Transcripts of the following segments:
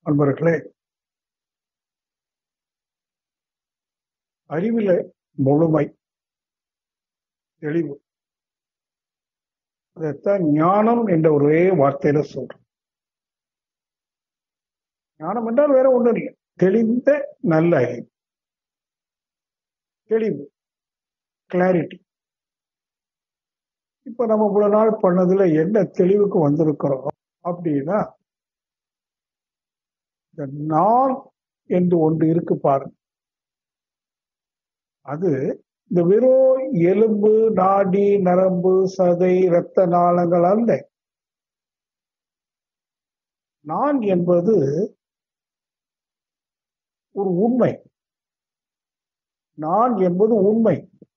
அன்பர்களே அறிவில முழுமை தெளிவு அதைத்தான் ஞானம் என்ற ஒரே வார்த்தையில சொல்றோம் ஞானம் என்றால் வேற ஒன்றும் இல்லை தெளிந்த நல்ல அறிவு தெளிவு கிளாரிட்டி இப்ப நம்ம இவ்வளவு நாள் பண்ணதுல என்ன தெளிவுக்கு வந்திருக்கிறோம் அப்படின்னா இந்த நான் என்று ஒன்று இருக்கு பாருங்க அது இந்த வெறும் எலும்பு நாடி நரம்பு சதை இரத்த நாளங்கள் அல்ல நான் என்பது ஒரு உண்மை நான் என்பது உண்மை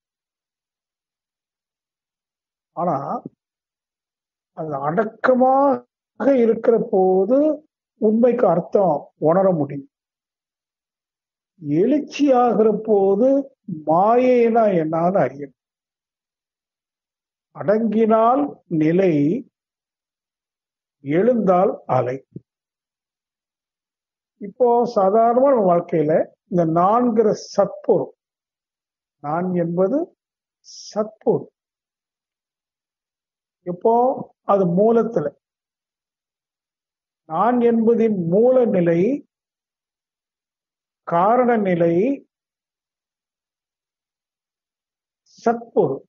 ஆனா அது அடக்கமாக இருக்கிற போது உண்மைக்கு அர்த்தம் உணர முடியும் எழுச்சி ஆகிற போது மாயைனா என்னான்னு அறியும் அடங்கினால் நிலை எழுந்தால் அலை இப்போ சாதாரண வாழ்க்கையில இந்த நான்கிற சத்பொருள் நான் என்பது சத்பொருள் இப்போ அது மூலத்துல நான் என்பதின் மூல நிலை காரண நிலை சத்பொருள்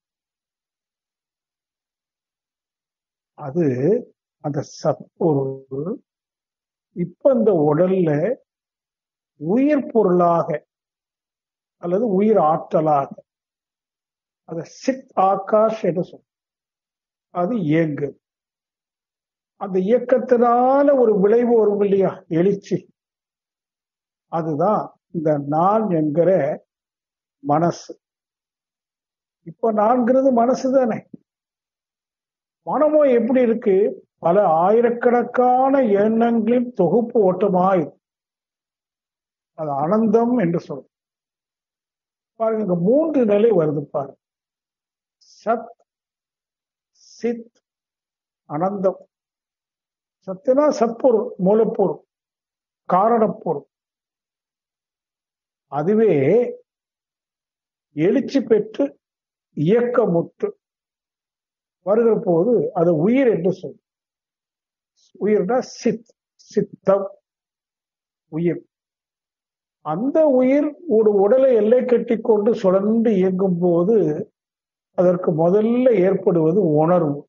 அது அந்த சத்பொருள் இப்ப இந்த உடல்ல உயிர் பொருளாக அல்லது உயிர் ஆற்றலாக அத சித் ஆகாஷ் என்று சொல்லும் அது இயங்கு அந்த இயக்கத்தினால ஒரு விளைவு வரும் இல்லையா எழுச்சி அதுதான் இந்த நான் என்கிற மனசு இப்ப நான்கிறது மனசு தானே மனமும் எப்படி இருக்கு பல ஆயிரக்கணக்கான எண்ணங்களின் தொகுப்பு ஓட்டமாய் அது அனந்தம் என்று சொல்லும் பாருங்க இங்க மூன்று நிலை வருது பாருங்க சத் சித் அனந்தம் சத்துனா சத்பொருள் மூலப்பொருள் காரணப்பொருள் அதுவே எழுச்சி பெற்று இயக்கமுற்று வருகிற போது அது உயிர் என்று சொல்லும் உயிர்னா சித் சித்தம் உயிர் அந்த உயிர் ஒரு உடலை எல்லை கட்டி கொண்டு சுழன்று இயங்கும் போது அதற்கு முதல்ல ஏற்படுவது உணர்வு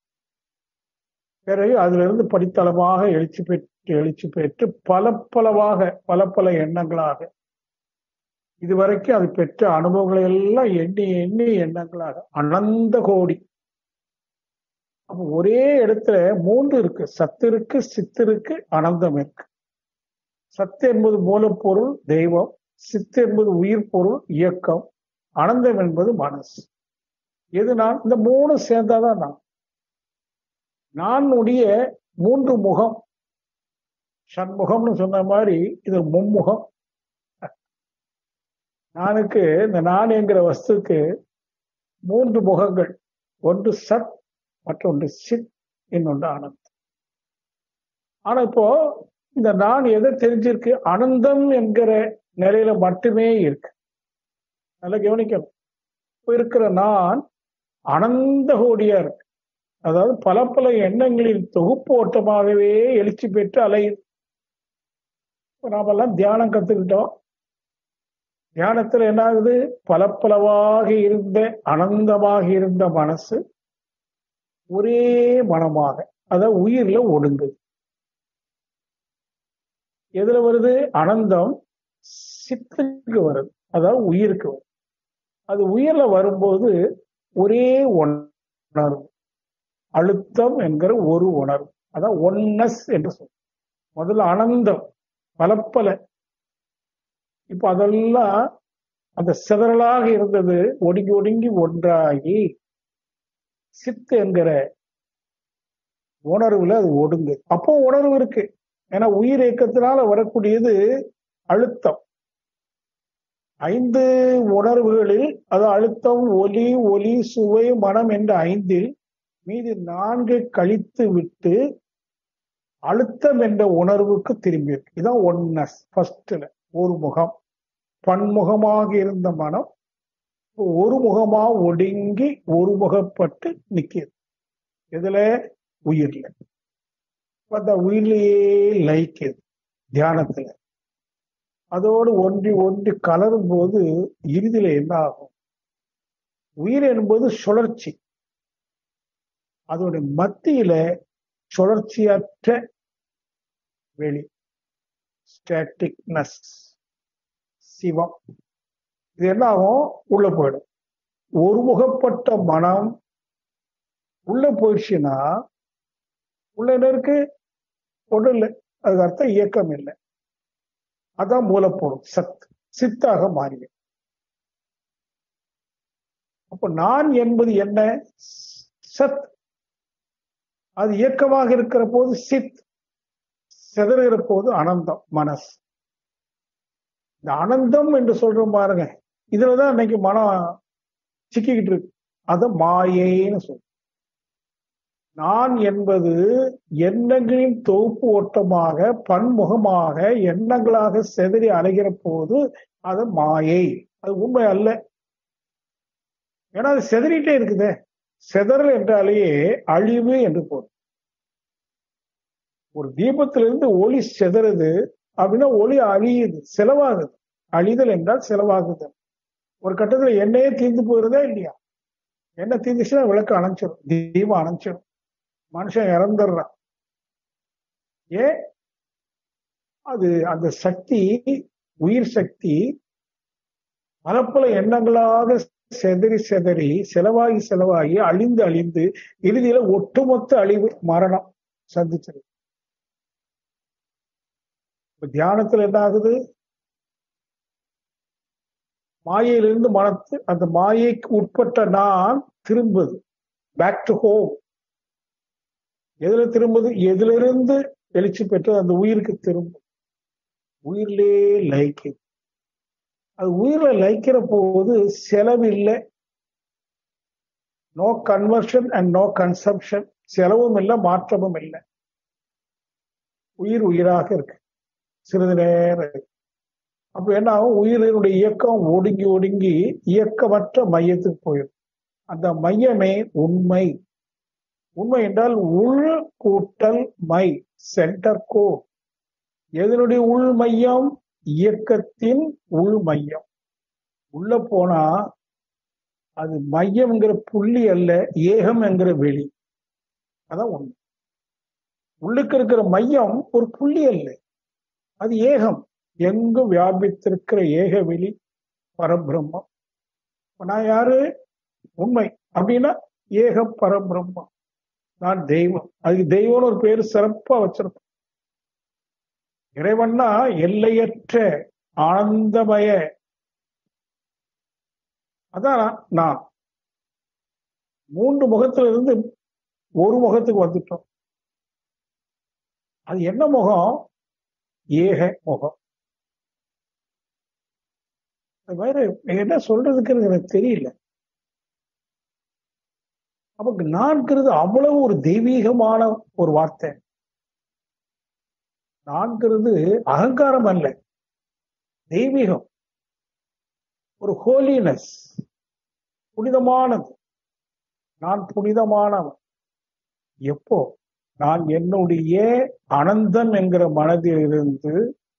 பிறகு அதிலிருந்து படித்தளமாக எழுச்சி பெற்று எழுச்சி பெற்று பல பலவாக பல பல எண்ணங்களாக இதுவரைக்கும் அது பெற்ற அனுபவங்களை எல்லாம் எண்ணி எண்ணி எண்ணங்களாக அனந்த கோடி அப்ப ஒரே இடத்துல மூன்று இருக்கு சத்து இருக்கு சித்து இருக்கு அனந்தம் இருக்கு சத்து என்பது மூலப்பொருள் தெய்வம் சித்து என்பது உயிர் பொருள் இயக்கம் அனந்தம் என்பது மனசு எது நான் இந்த மூணு சேர்ந்தாதான் நான் நானுடைய மூன்று முகம் சண்முகம்னு சொன்ன மாதிரி இது மும்முகம் நானுக்கு இந்த நான் என்கிற வஸ்துக்கு மூன்று முகங்கள் ஒன்று சத் மற்றொன்று சித் இன்னொன்று ஆனந்தம் ஆனா இப்போ இந்த நான் எதை தெரிஞ்சிருக்கு அனந்தம் என்கிற நிலையில மட்டுமே இருக்கு நல்லா கவனிக்கணும் இப்போ இருக்கிற நான் அனந்த கோடியா இருக்கு அதாவது பல பல எண்ணங்களின் தொகுப்பு ஓட்டமாகவே எழுச்சி பெற்று அலையுது நாமெல்லாம் தியானம் கத்துக்கிட்டோம் தியானத்துல என்ன ஆகுது பல பலவாக இருந்த அனந்தமாக இருந்த மனசு ஒரே மனமாக அதாவது உயிர்ல ஒடுங்குது எதுல வருது அனந்தம் சித்துக்கு வருது அதாவது உயிருக்கு வருது அது உயிர்ல வரும்போது ஒரே உணர்வு அழுத்தம் என்கிற ஒரு உணர்வு அதான் ஒன்னஸ் என்று சொல்லும் முதல்ல அனந்தம் பலப்பல இப்ப அதெல்லாம் அந்த சிதறலாக இருந்தது ஒடுங்கி ஒடுங்கி ஒன்றாகி சித்து என்கிற உணர்வுல அது ஒடுங்கு அப்போ உணர்வு இருக்கு ஏன்னா உயிர் இயக்கத்தினால வரக்கூடியது அழுத்தம் ஐந்து உணர்வுகளில் அது அழுத்தம் ஒலி ஒலி சுவை மனம் என்ற ஐந்தில் மீது நான்கு கழித்து விட்டு அழுத்தம் என்ற உணர்வுக்கு திரும்பி இருக்கு இதான் ஒன்னஸ் ஃபர்ஸ்ட்ல ஒரு முகம் பன்முகமாக இருந்த மனம் ஒரு முகமா ஒடுங்கி ஒரு முகப்பட்டு நிக்கிது இதுல உயிர்ல அந்த உயிர்லயே லயிக்குது தியானத்துல அதோடு ஒன்றி ஒன்றி கலரும் போது இறுதியில என்ன ஆகும் உயிர் என்பது சுழற்சி அதோட மத்தியில சுழற்சியற்ற வெளி ஸ்டாட்டிக்னஸ் சிவம் இது என்ன ஆகும் உள்ள போயிடும் ஒருமுகப்பட்ட மனம் உள்ள போயிடுச்சுன்னா உள்ள என்ன இருக்கு ஒன்றும் இல்லை அதுக்கு அர்த்தம் இயக்கம் இல்லை அதான் மூலப்பொருள் சத் சித்தாக மாறிய அப்ப நான் என்பது என்ன சத் அது இயக்கமாக இருக்கிற போது சித் செதறுகிற போது அனந்தம் மனஸ் இந்த அனந்தம் என்று சொல்றோம் பாருங்க இதுலதான் இன்னைக்கு மனம் சிக்கிக்கிட்டு இருக்கு அது மாயைன்னு சொல்ற நான் என்பது எண்ணங்களின் தொகுப்பு ஓட்டமாக பன்முகமாக எண்ணங்களாக செதறி அலைகிற போது அது மாயை அது உண்மை அல்ல ஏன்னா அது செதறிட்டே இருக்குதே செதறல் என்றாலேயே அழிவு என்று போதும் ஒரு தீபத்திலிருந்து ஒளி செதறுது அப்படின்னா ஒளி அழியுது செலவாகுது அழிதல் என்றால் செலவாகுது ஒரு கட்டத்துல எண்ணெயே தீர்ந்து போயிருதா இல்லையா எண்ணெய் தீர்ந்துச்சுன்னா விளக்கு அணைச்சிடும் தீபம் அணைச்சிடும் மனுஷன் இறந்துடுறான் ஏன் அது அந்த சக்தி உயிர் சக்தி பல பல எண்ணங்களாக செதறி செதறி செலவாகி செலவாகி அழிந்து அழிந்து இறுதியில ஒட்டுமொத்த அழிவு மரணம் சந்திச்சது இப்ப தியானத்துல என்ன ஆகுது மாயையிலிருந்து மனத்து அந்த மாயைக்கு உட்பட்ட நான் திரும்புது பேக் டு ஹோம் எதுல திரும்புது எதுல இருந்து எழுச்சி பெற்றது அந்த உயிருக்கு திரும்பும் உயிரிலே லயிக்குது அது உயிர்ல லயிக்கிற போது செலவு இல்லை no conversion and no consumption செலவும் இல்லை மாற்றமும் இல்லை உயிர் உயிராக இருக்கு சிறிது நேரம் இருக்கு அப்ப என்ன ஆகும் உயிரினுடைய இயக்கம் ஒடுங்கி ஒடுங்கி இயக்கமற்ற மையத்துக்கு போயிடும் அந்த மையமே உண்மை உண்மை என்றால் உள் கூட்டல் மை சென்டர் கோ எதனுடைய உள் மையம் இயக்கத்தின் உள் மையம் உள்ள போனா அது மையம்ங்கிற புள்ளி அல்ல ஏகம் என்கிற வெளி அதான் உண்மை உள்ளுக்கு இருக்கிற மையம் ஒரு புள்ளி அல்ல அது ஏகம் எங்கும் வியாபித்திருக்கிற ஏக வெளி பரபிரம்மம் நான் யாரு உண்மை அப்படின்னா ஏக பரபிரம்மம் நான் தெய்வம் அதுக்கு தெய்வம்னு ஒரு பேர் சிறப்பா வச்சிருக்கோம் இறைவன்னா எல்லையற்ற ஆனந்தமய அதான் நான் மூன்று முகத்துல இருந்து ஒரு முகத்துக்கு வந்துட்டோம் அது என்ன முகம் ஏக முகம் வேற என்ன சொல்றதுக்கு எனக்கு தெரியல நமக்கு நான்கிறது அவ்வளவு ஒரு தெய்வீகமான ஒரு வார்த்தை நான்கிறது அகங்காரம் அல்ல தெய்வீகம் ஒரு ஹோலினஸ் புனிதமானது நான் புனிதமானவன் எப்போ நான் என்னுடைய அனந்தம் என்கிற மனதில் இருந்து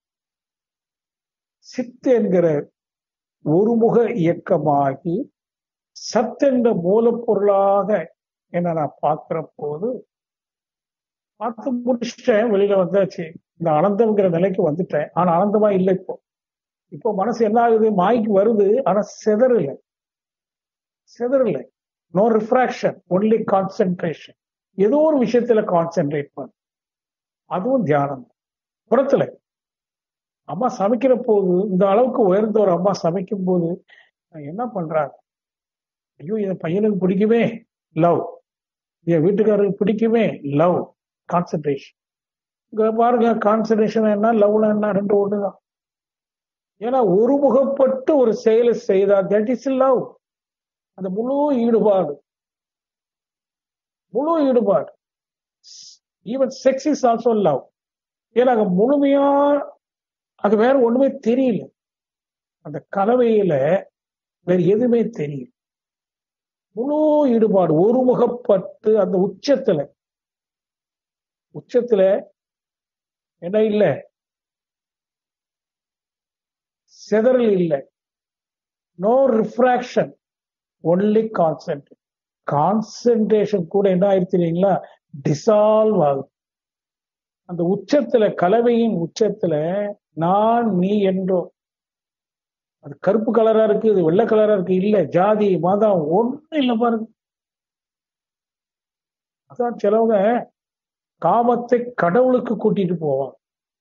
சித் என்கிற ஒருமுக இயக்கமாகி சத் என்ற மூலப்பொருளாக என்ன நான் பார்க்கிற போது பார்த்து முடிச்சிட்டேன் வெளியில வந்தாச்சு இந்த அனந்தம்ங்கிற நிலைக்கு வந்துட்டேன் ஆனா ஆனந்தமா இல்லை இப்போ இப்போ மனசு என்ன ஆகுது மாய்க்கு வருது ஆனா செதறல செதறல நோ ரிஃப்ராக்ஷன் ஒன்லி கான்சென்ட்ரேஷன் ஏதோ ஒரு விஷயத்துல கான்சென்ட்ரேட் பண்ண அதுவும் தியானம் புறத்துல அம்மா சமைக்கிற போது இந்த அளவுக்கு உயர்ந்த ஒரு அம்மா சமைக்கும் போது என்ன பண்றாங்க ஐயோ என் பையனுக்கு பிடிக்குமே லவ் என் வீட்டுக்காரருக்கு பிடிக்குமே லவ் கான்சென்ட்ரேஷன் இங்க பாருங்க கான்சன்ட்ரேஷன் என்ன லவ்ல என்ன ரெண்டு ஒண்ணுதான் ஏன்னா ஒருமுகப்பட்டு ஒரு செயலை செய்தா தட் இஸ் லவ் அந்த முழு ஈடுபாடு முழு ஈடுபாடு even sex is also love ஏன்னா அங்க முழுமையா அது வேற ஒண்ணுமே தெரியல அந்த கலவையில வேற எதுவுமே தெரியல முழு ஈடுபாடு ஒருமுகப்பட்டு அந்த உச்சத்துல உச்சத்துல என்ன இல்ல செதறல் இல்லை no refraction only concentrate concentration கூட என்ன ஆயிடுச்சு இல்லைங்களா டிசால்வ் ஆகுது அந்த உச்சத்துல கலவையின் உச்சத்துல நான் நீ என்றோ அது கருப்பு கலரா இருக்கு இது வெள்ளை கலரா இருக்கு இல்ல ஜாதி மதம் ஒண்ணும் இல்ல பாருங்க அதான் சிலவங்க காமத்தை கடவுளுக்கு கூட்டிட்டு போவாங்க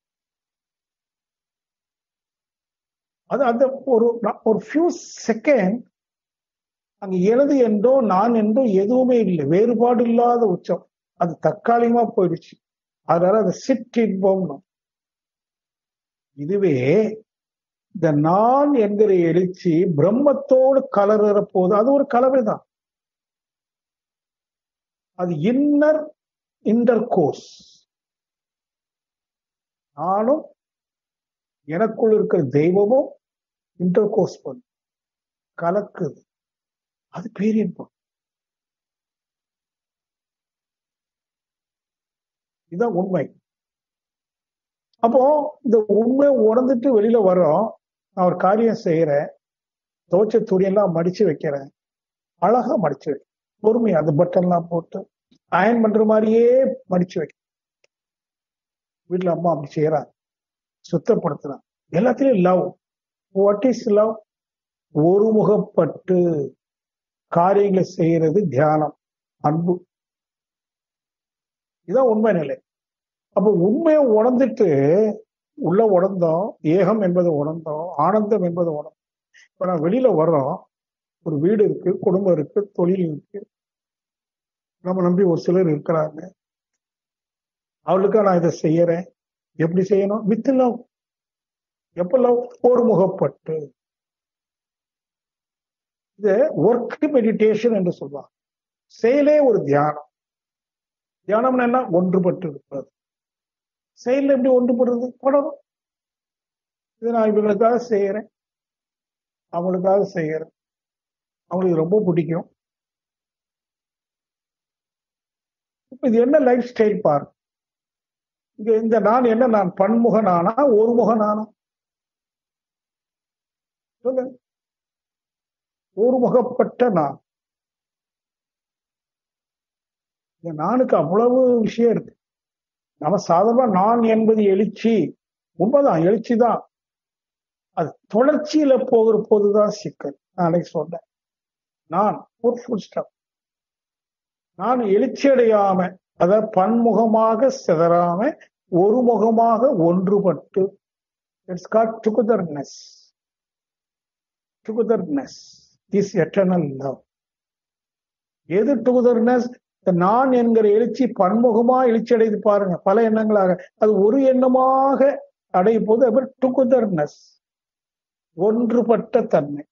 அது அந்த ஒரு ஒரு ஃபியூ செகண்ட் அங்க எனது என்றோ நான் என்றோ எதுவுமே இல்லை வேறுபாடு இல்லாத உச்சம் அது தற்காலிகமா போயிடுச்சு அதனால அது சிட் இன்பம் இதுவே இந்த நான் என்கிற எழுச்சி பிரம்மத்தோடு கலர்ற போது அது ஒரு கலவை தான் அது இன்னர் இன்டர் கோர்ஸ் நானும் எனக்குள் இருக்கிற தெய்வமும் இன்டர் கோர்ஸ் பண்ணும் கலக்குது அது பேரின்பம் இதுதான் உண்மை அப்போ இந்த உண்மை உணர்ந்துட்டு வெளியில வர்றோம் நான் ஒரு காரியம் செய்யறேன் துவைச்ச துணியெல்லாம் மடிச்சு வைக்கிறேன் அழகா மடிச்சு வைக்கிறேன் பொறுமையா அந்த பட்டன்லாம் போட்டு அயன் பண்ற மாதிரியே மடிச்சு வைக்கிறேன் வீட்டுல அம்மா அப்படி செய்யறாங்க சுத்தப்படுத்துறாங்க எல்லாத்திலையும் லவ் வாட் இஸ் லவ் ஒருமுகப்பட்டு காரியங்களை செய்யறது தியானம் அன்பு இதான் உண்மை நிலை அப்ப உண்மையை உணர்ந்துட்டு உள்ள உணர்ந்தோம் ஏகம் என்பதை உணர்ந்தோம் ஆனந்தம் என்பதை உணர்ந்தோம் இப்ப நான் வெளியில வர்றோம் ஒரு வீடு இருக்கு குடும்பம் இருக்கு தொழில் இருக்கு நம்ம நம்பி ஒரு சிலர் இருக்கிறாங்க அவளுக்கா நான் இதை செய்யறேன் எப்படி செய்யணும் வித் லவ் எப்ப லவ் ஒருமுகப்பட்டு இது ஒர்க் மெடிடேஷன் என்று சொல்லுவாங்க செயலே ஒரு தியானம் தியானம்னா என்ன ஒன்றுபட்டு இருப்பது செயல் எப்படி ஒன்றுபடுறது படணும் இது நான் இவங்களுக்காக செய்யறேன் அவங்களுக்காக செய்யறேன் அவங்களுக்கு ரொம்ப பிடிக்கும் இப்ப இது என்ன லைஃப் ஸ்டைல் பாரு இங்க இந்த நான் என்ன நான் பன்முக நானா ஒருமுக நானா சொல்லு ஒருமுகப்பட்ட நான் இந்த நானுக்கு அவ்வளவு விஷயம் இருக்கு நம்ம சாதாரண நான் என்பது எழுச்சி உண்மைதான் எழுச்சி தான் அது தொடர்ச்சியில போகிற போதுதான் சிக்கல் நான் அன்னைக்கு சொன்னேன் நான் ஒரு ஃபுல் ஸ்டாப் நான் எழுச்சி அடையாம அதாவது பன்முகமாக சிதறாம ஒருமுகமாக ஒன்றுபட்டு it's God togetherness togetherness is eternal love எது டுகுதர்னஸ் நான் என்கிற எழுச்சி பன்முகமா எழுச்சி அடைந்து பாருங்க பல எண்ணங்களாக அது ஒரு எண்ணமாக அடையும் போது அது டுகுதர்னஸ் ஒன்றுபட்ட தன்மை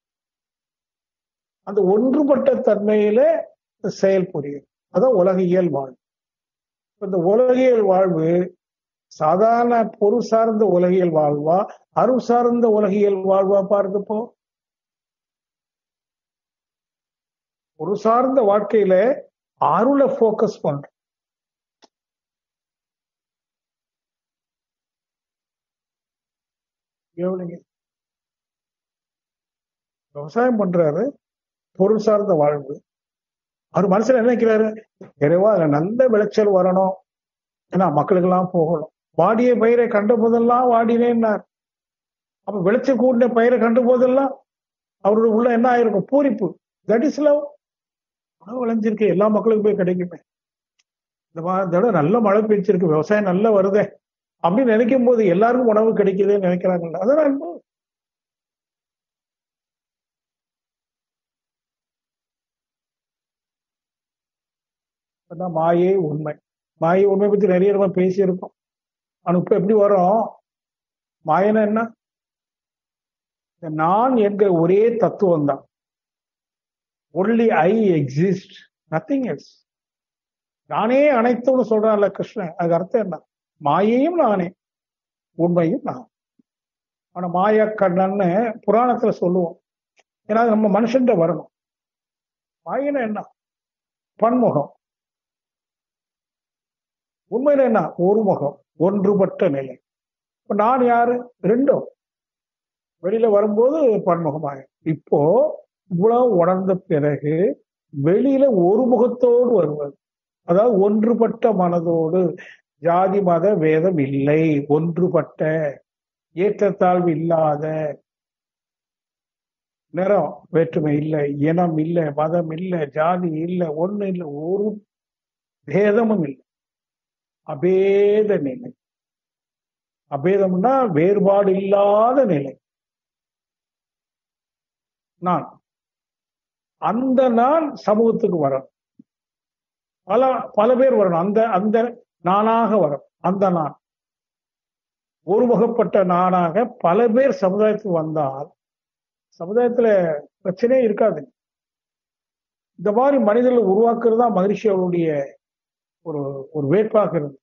அந்த ஒன்றுபட்ட தன்மையில செயல் புரியும் அதான் உலகியல் வாழ்வு இந்த உலகியல் வாழ்வு சாதாரண பொருள் சார்ந்த உலகியல் வாழ்வா அருள் சார்ந்த உலகியல் வாழ்வா பாருங்கப்போ ஒரு சார்ந்த வாழ்க்கையில அருளை போக்கஸ் பண்ற விவசாயம் பண்றாரு பொருள் சார்ந்த வாழ்வு அவர் மனசுல என்ன நினைக்கிறாரு இறைவா அதுல நல்ல விளைச்சல் வரணும் ஏன்னா மக்களுக்கு எல்லாம் போகணும் வாடிய பயிரை கண்ட போதெல்லாம் வாடினேன்னார் அப்ப விளைச்சல் கூடின பயிரை கண்ட போதெல்லாம் அவருடைய உள்ள என்ன ஆயிருக்கும் பூரிப்பு தட் இஸ் லவ் உணவு விளைஞ்சிருக்கு எல்லா மக்களுக்கும் போய் கிடைக்குமே இந்த தடவை நல்ல மழை பெய்ச்சிருக்கு விவசாயம் நல்லா வருதே அப்படின்னு நினைக்கும் போது எல்லாருக்கும் உணவு கிடைக்குதுன்னு நினைக்கிறாங்கல்ல அதான் அன்பு மாயே உண்மை மாயை உண்மை பத்தி நிறைய நம்ம பேசியிருக்கோம் ஆனா இப்ப எப்படி வரும் மாயனா என்ன நான் என்கிற ஒரே தத்துவம் தான் only I exist nothing else நானே அனைத்தும்னு சொல்றான்ல கிருஷ்ணன் அதுக்கு அர்த்தம் என்ன மாயையும் நானே உண்மையும் நான் ஆனா மாயா கண்ணன்னு புராணத்துல சொல்லுவோம் ஏன்னா அது நம்ம மனுஷன்ட வரணும் மாயினா என்ன பன்முகம் உண்மையில என்ன ஒரு முகம் ஒன்றுபட்ட நிலை இப்ப நான் யாரு ரெண்டும் வெளியில வரும்போது பன்முகமாக இப்போ இவ்வளவு உணர்ந்த பிறகு வெளியில ஒரு முகத்தோடு வருவது அதாவது ஒன்றுபட்ட மனதோடு ஜாதி மத வேதம் இல்லை ஒன்றுபட்ட ஏற்றத்தாழ்வு இல்லாத நிறம் வேற்றுமை இல்லை இனம் இல்லை மதம் இல்லை ஜாதி இல்லை ஒண்ணு இல்லை ஒரு பேதமும் இல்லை அபேத நிலை அபேதம்னா வேறுபாடு இல்லாத நிலை நான் அந்த நான் சமூகத்துக்கு வரணும் பல பல பேர் வரணும் அந்த அந்த நானாக வரும் அந்த நான் ஒருமுகப்பட்ட நானாக பல பேர் சமுதாயத்துக்கு வந்தால் சமுதாயத்துல பிரச்சனையே இருக்காது இந்த மாதிரி மனிதர்கள் உருவாக்குறது தான் மகிழ்ச்சி அவருடைய ஒரு ஒரு வேட்பாக இருந்து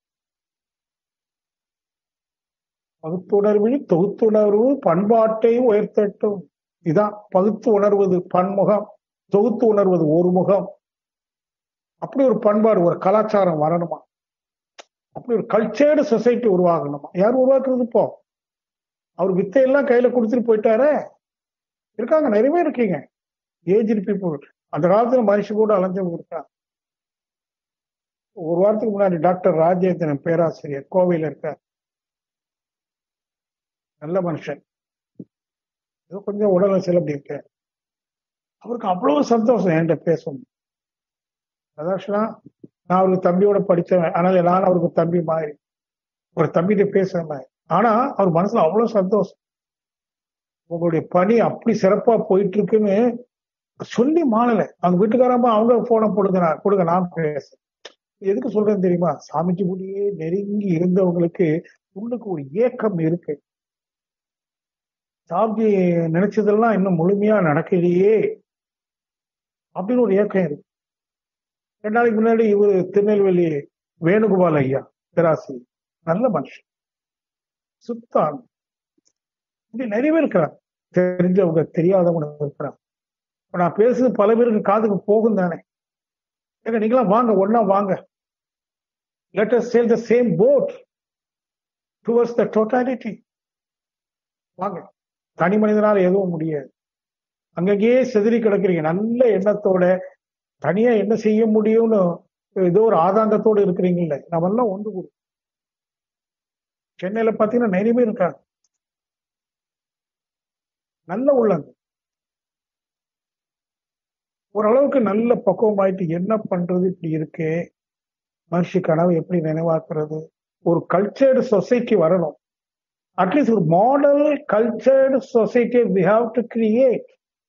பகுத்துணர்வில் தொகுத்துணர்வு பண்பாட்டை உயர்த்தட்டும் இதான் பகுத்து உணர்வது பன்முகம் தொகுத்து உணர்வது ஒரு முகம் அப்படி ஒரு பண்பாடு ஒரு கலாச்சாரம் வரணுமா அப்படி ஒரு கல்ச்சர்டு சொசைட்டி உருவாகணுமா யார் உருவாக்குறது இப்போ அவர் வித்தையெல்லாம் கையில கொடுத்துட்டு போயிட்டாரே இருக்காங்க நிறைய பேர் இருக்கீங்க ஏஜ் பீப்புள் அந்த காலத்துல மனுஷன் கூட அலைஞ்சவங்க இருக்காங்க ஒரு வாரத்துக்கு முன்னாடி டாக்டர் ராஜேந்திரன் பேராசிரியர் கோவையில் இருக்கார் நல்ல மனுஷன் ஏதோ கொஞ்சம் உடல் சில அப்படி இருக்க அவருக்கு அவ்வளவு சந்தோஷம் என்கிட்ட பேசணும் அதாச்சுனா நான் அவருக்கு தம்பியோட படித்தவன் அதனால நான் அவருக்கு தம்பி மாதிரி ஒரு தம்பிகிட்ட பேசுற மாதிரி ஆனா அவர் மனசுல அவ்வளவு சந்தோஷம் உங்களுடைய பணி அப்படி சிறப்பா போயிட்டு இருக்குன்னு சொல்லி மாறல அவங்க வீட்டுக்காரமா அவங்க போனை போடுங்க நான் கொடுங்க நான் பேசுறேன் எதுக்கு சொல்றேன்னு தெரியுமா சாமிக்கு முடியே நெருங்கி இருந்தவங்களுக்கு உள்ளுக்கு ஒரு ஏக்கம் இருக்கு சாமி நினைச்சதெல்லாம் இன்னும் முழுமையா நடக்கலையே அப்படின்னு ஒரு ஏக்கம் இருக்கு ரெண்டு நாளைக்கு முன்னாடி இவர் திருநெல்வேலி வேணுகோபால் ஐயா பேராசி நல்ல மனுஷன் சுத்தான் இப்படி நிறைய பேர் இருக்கிறாங்க தெரிஞ்சவங்க தெரியாதவங்க இருக்கிறாங்க இப்ப நான் பேசுறது பல பேருக்கு காதுக்கு போகும் தானே ஏங்க நீங்களாம் வாங்க ஒன்னா வாங்க let us sail the same boat towards the totality வாங்க தனி மனிதனால எதுவும் முடியாது அங்கங்கேயே செதறி கிடக்குறீங்க நல்ல எண்ணத்தோட தனியா என்ன செய்ய முடியும்னு ஏதோ ஒரு ஆதாங்கத்தோடு இருக்கிறீங்கல்ல நம்ம எல்லாம் ஒன்று கூடும் சென்னையில பாத்தீங்கன்னா நிறைய பேர் இருக்காங்க நல்ல உள்ளங்க ஓரளவுக்கு நல்ல பக்குவம் ஆயிட்டு என்ன பண்றது இப்படி இருக்கு மனுஷி கனவு எப்படி நினைவாக்குறது ஒரு கல்ச்சர்டு சொசைட்டி வரணும் அட்லீஸ்ட் ஒரு model cultured society we have to create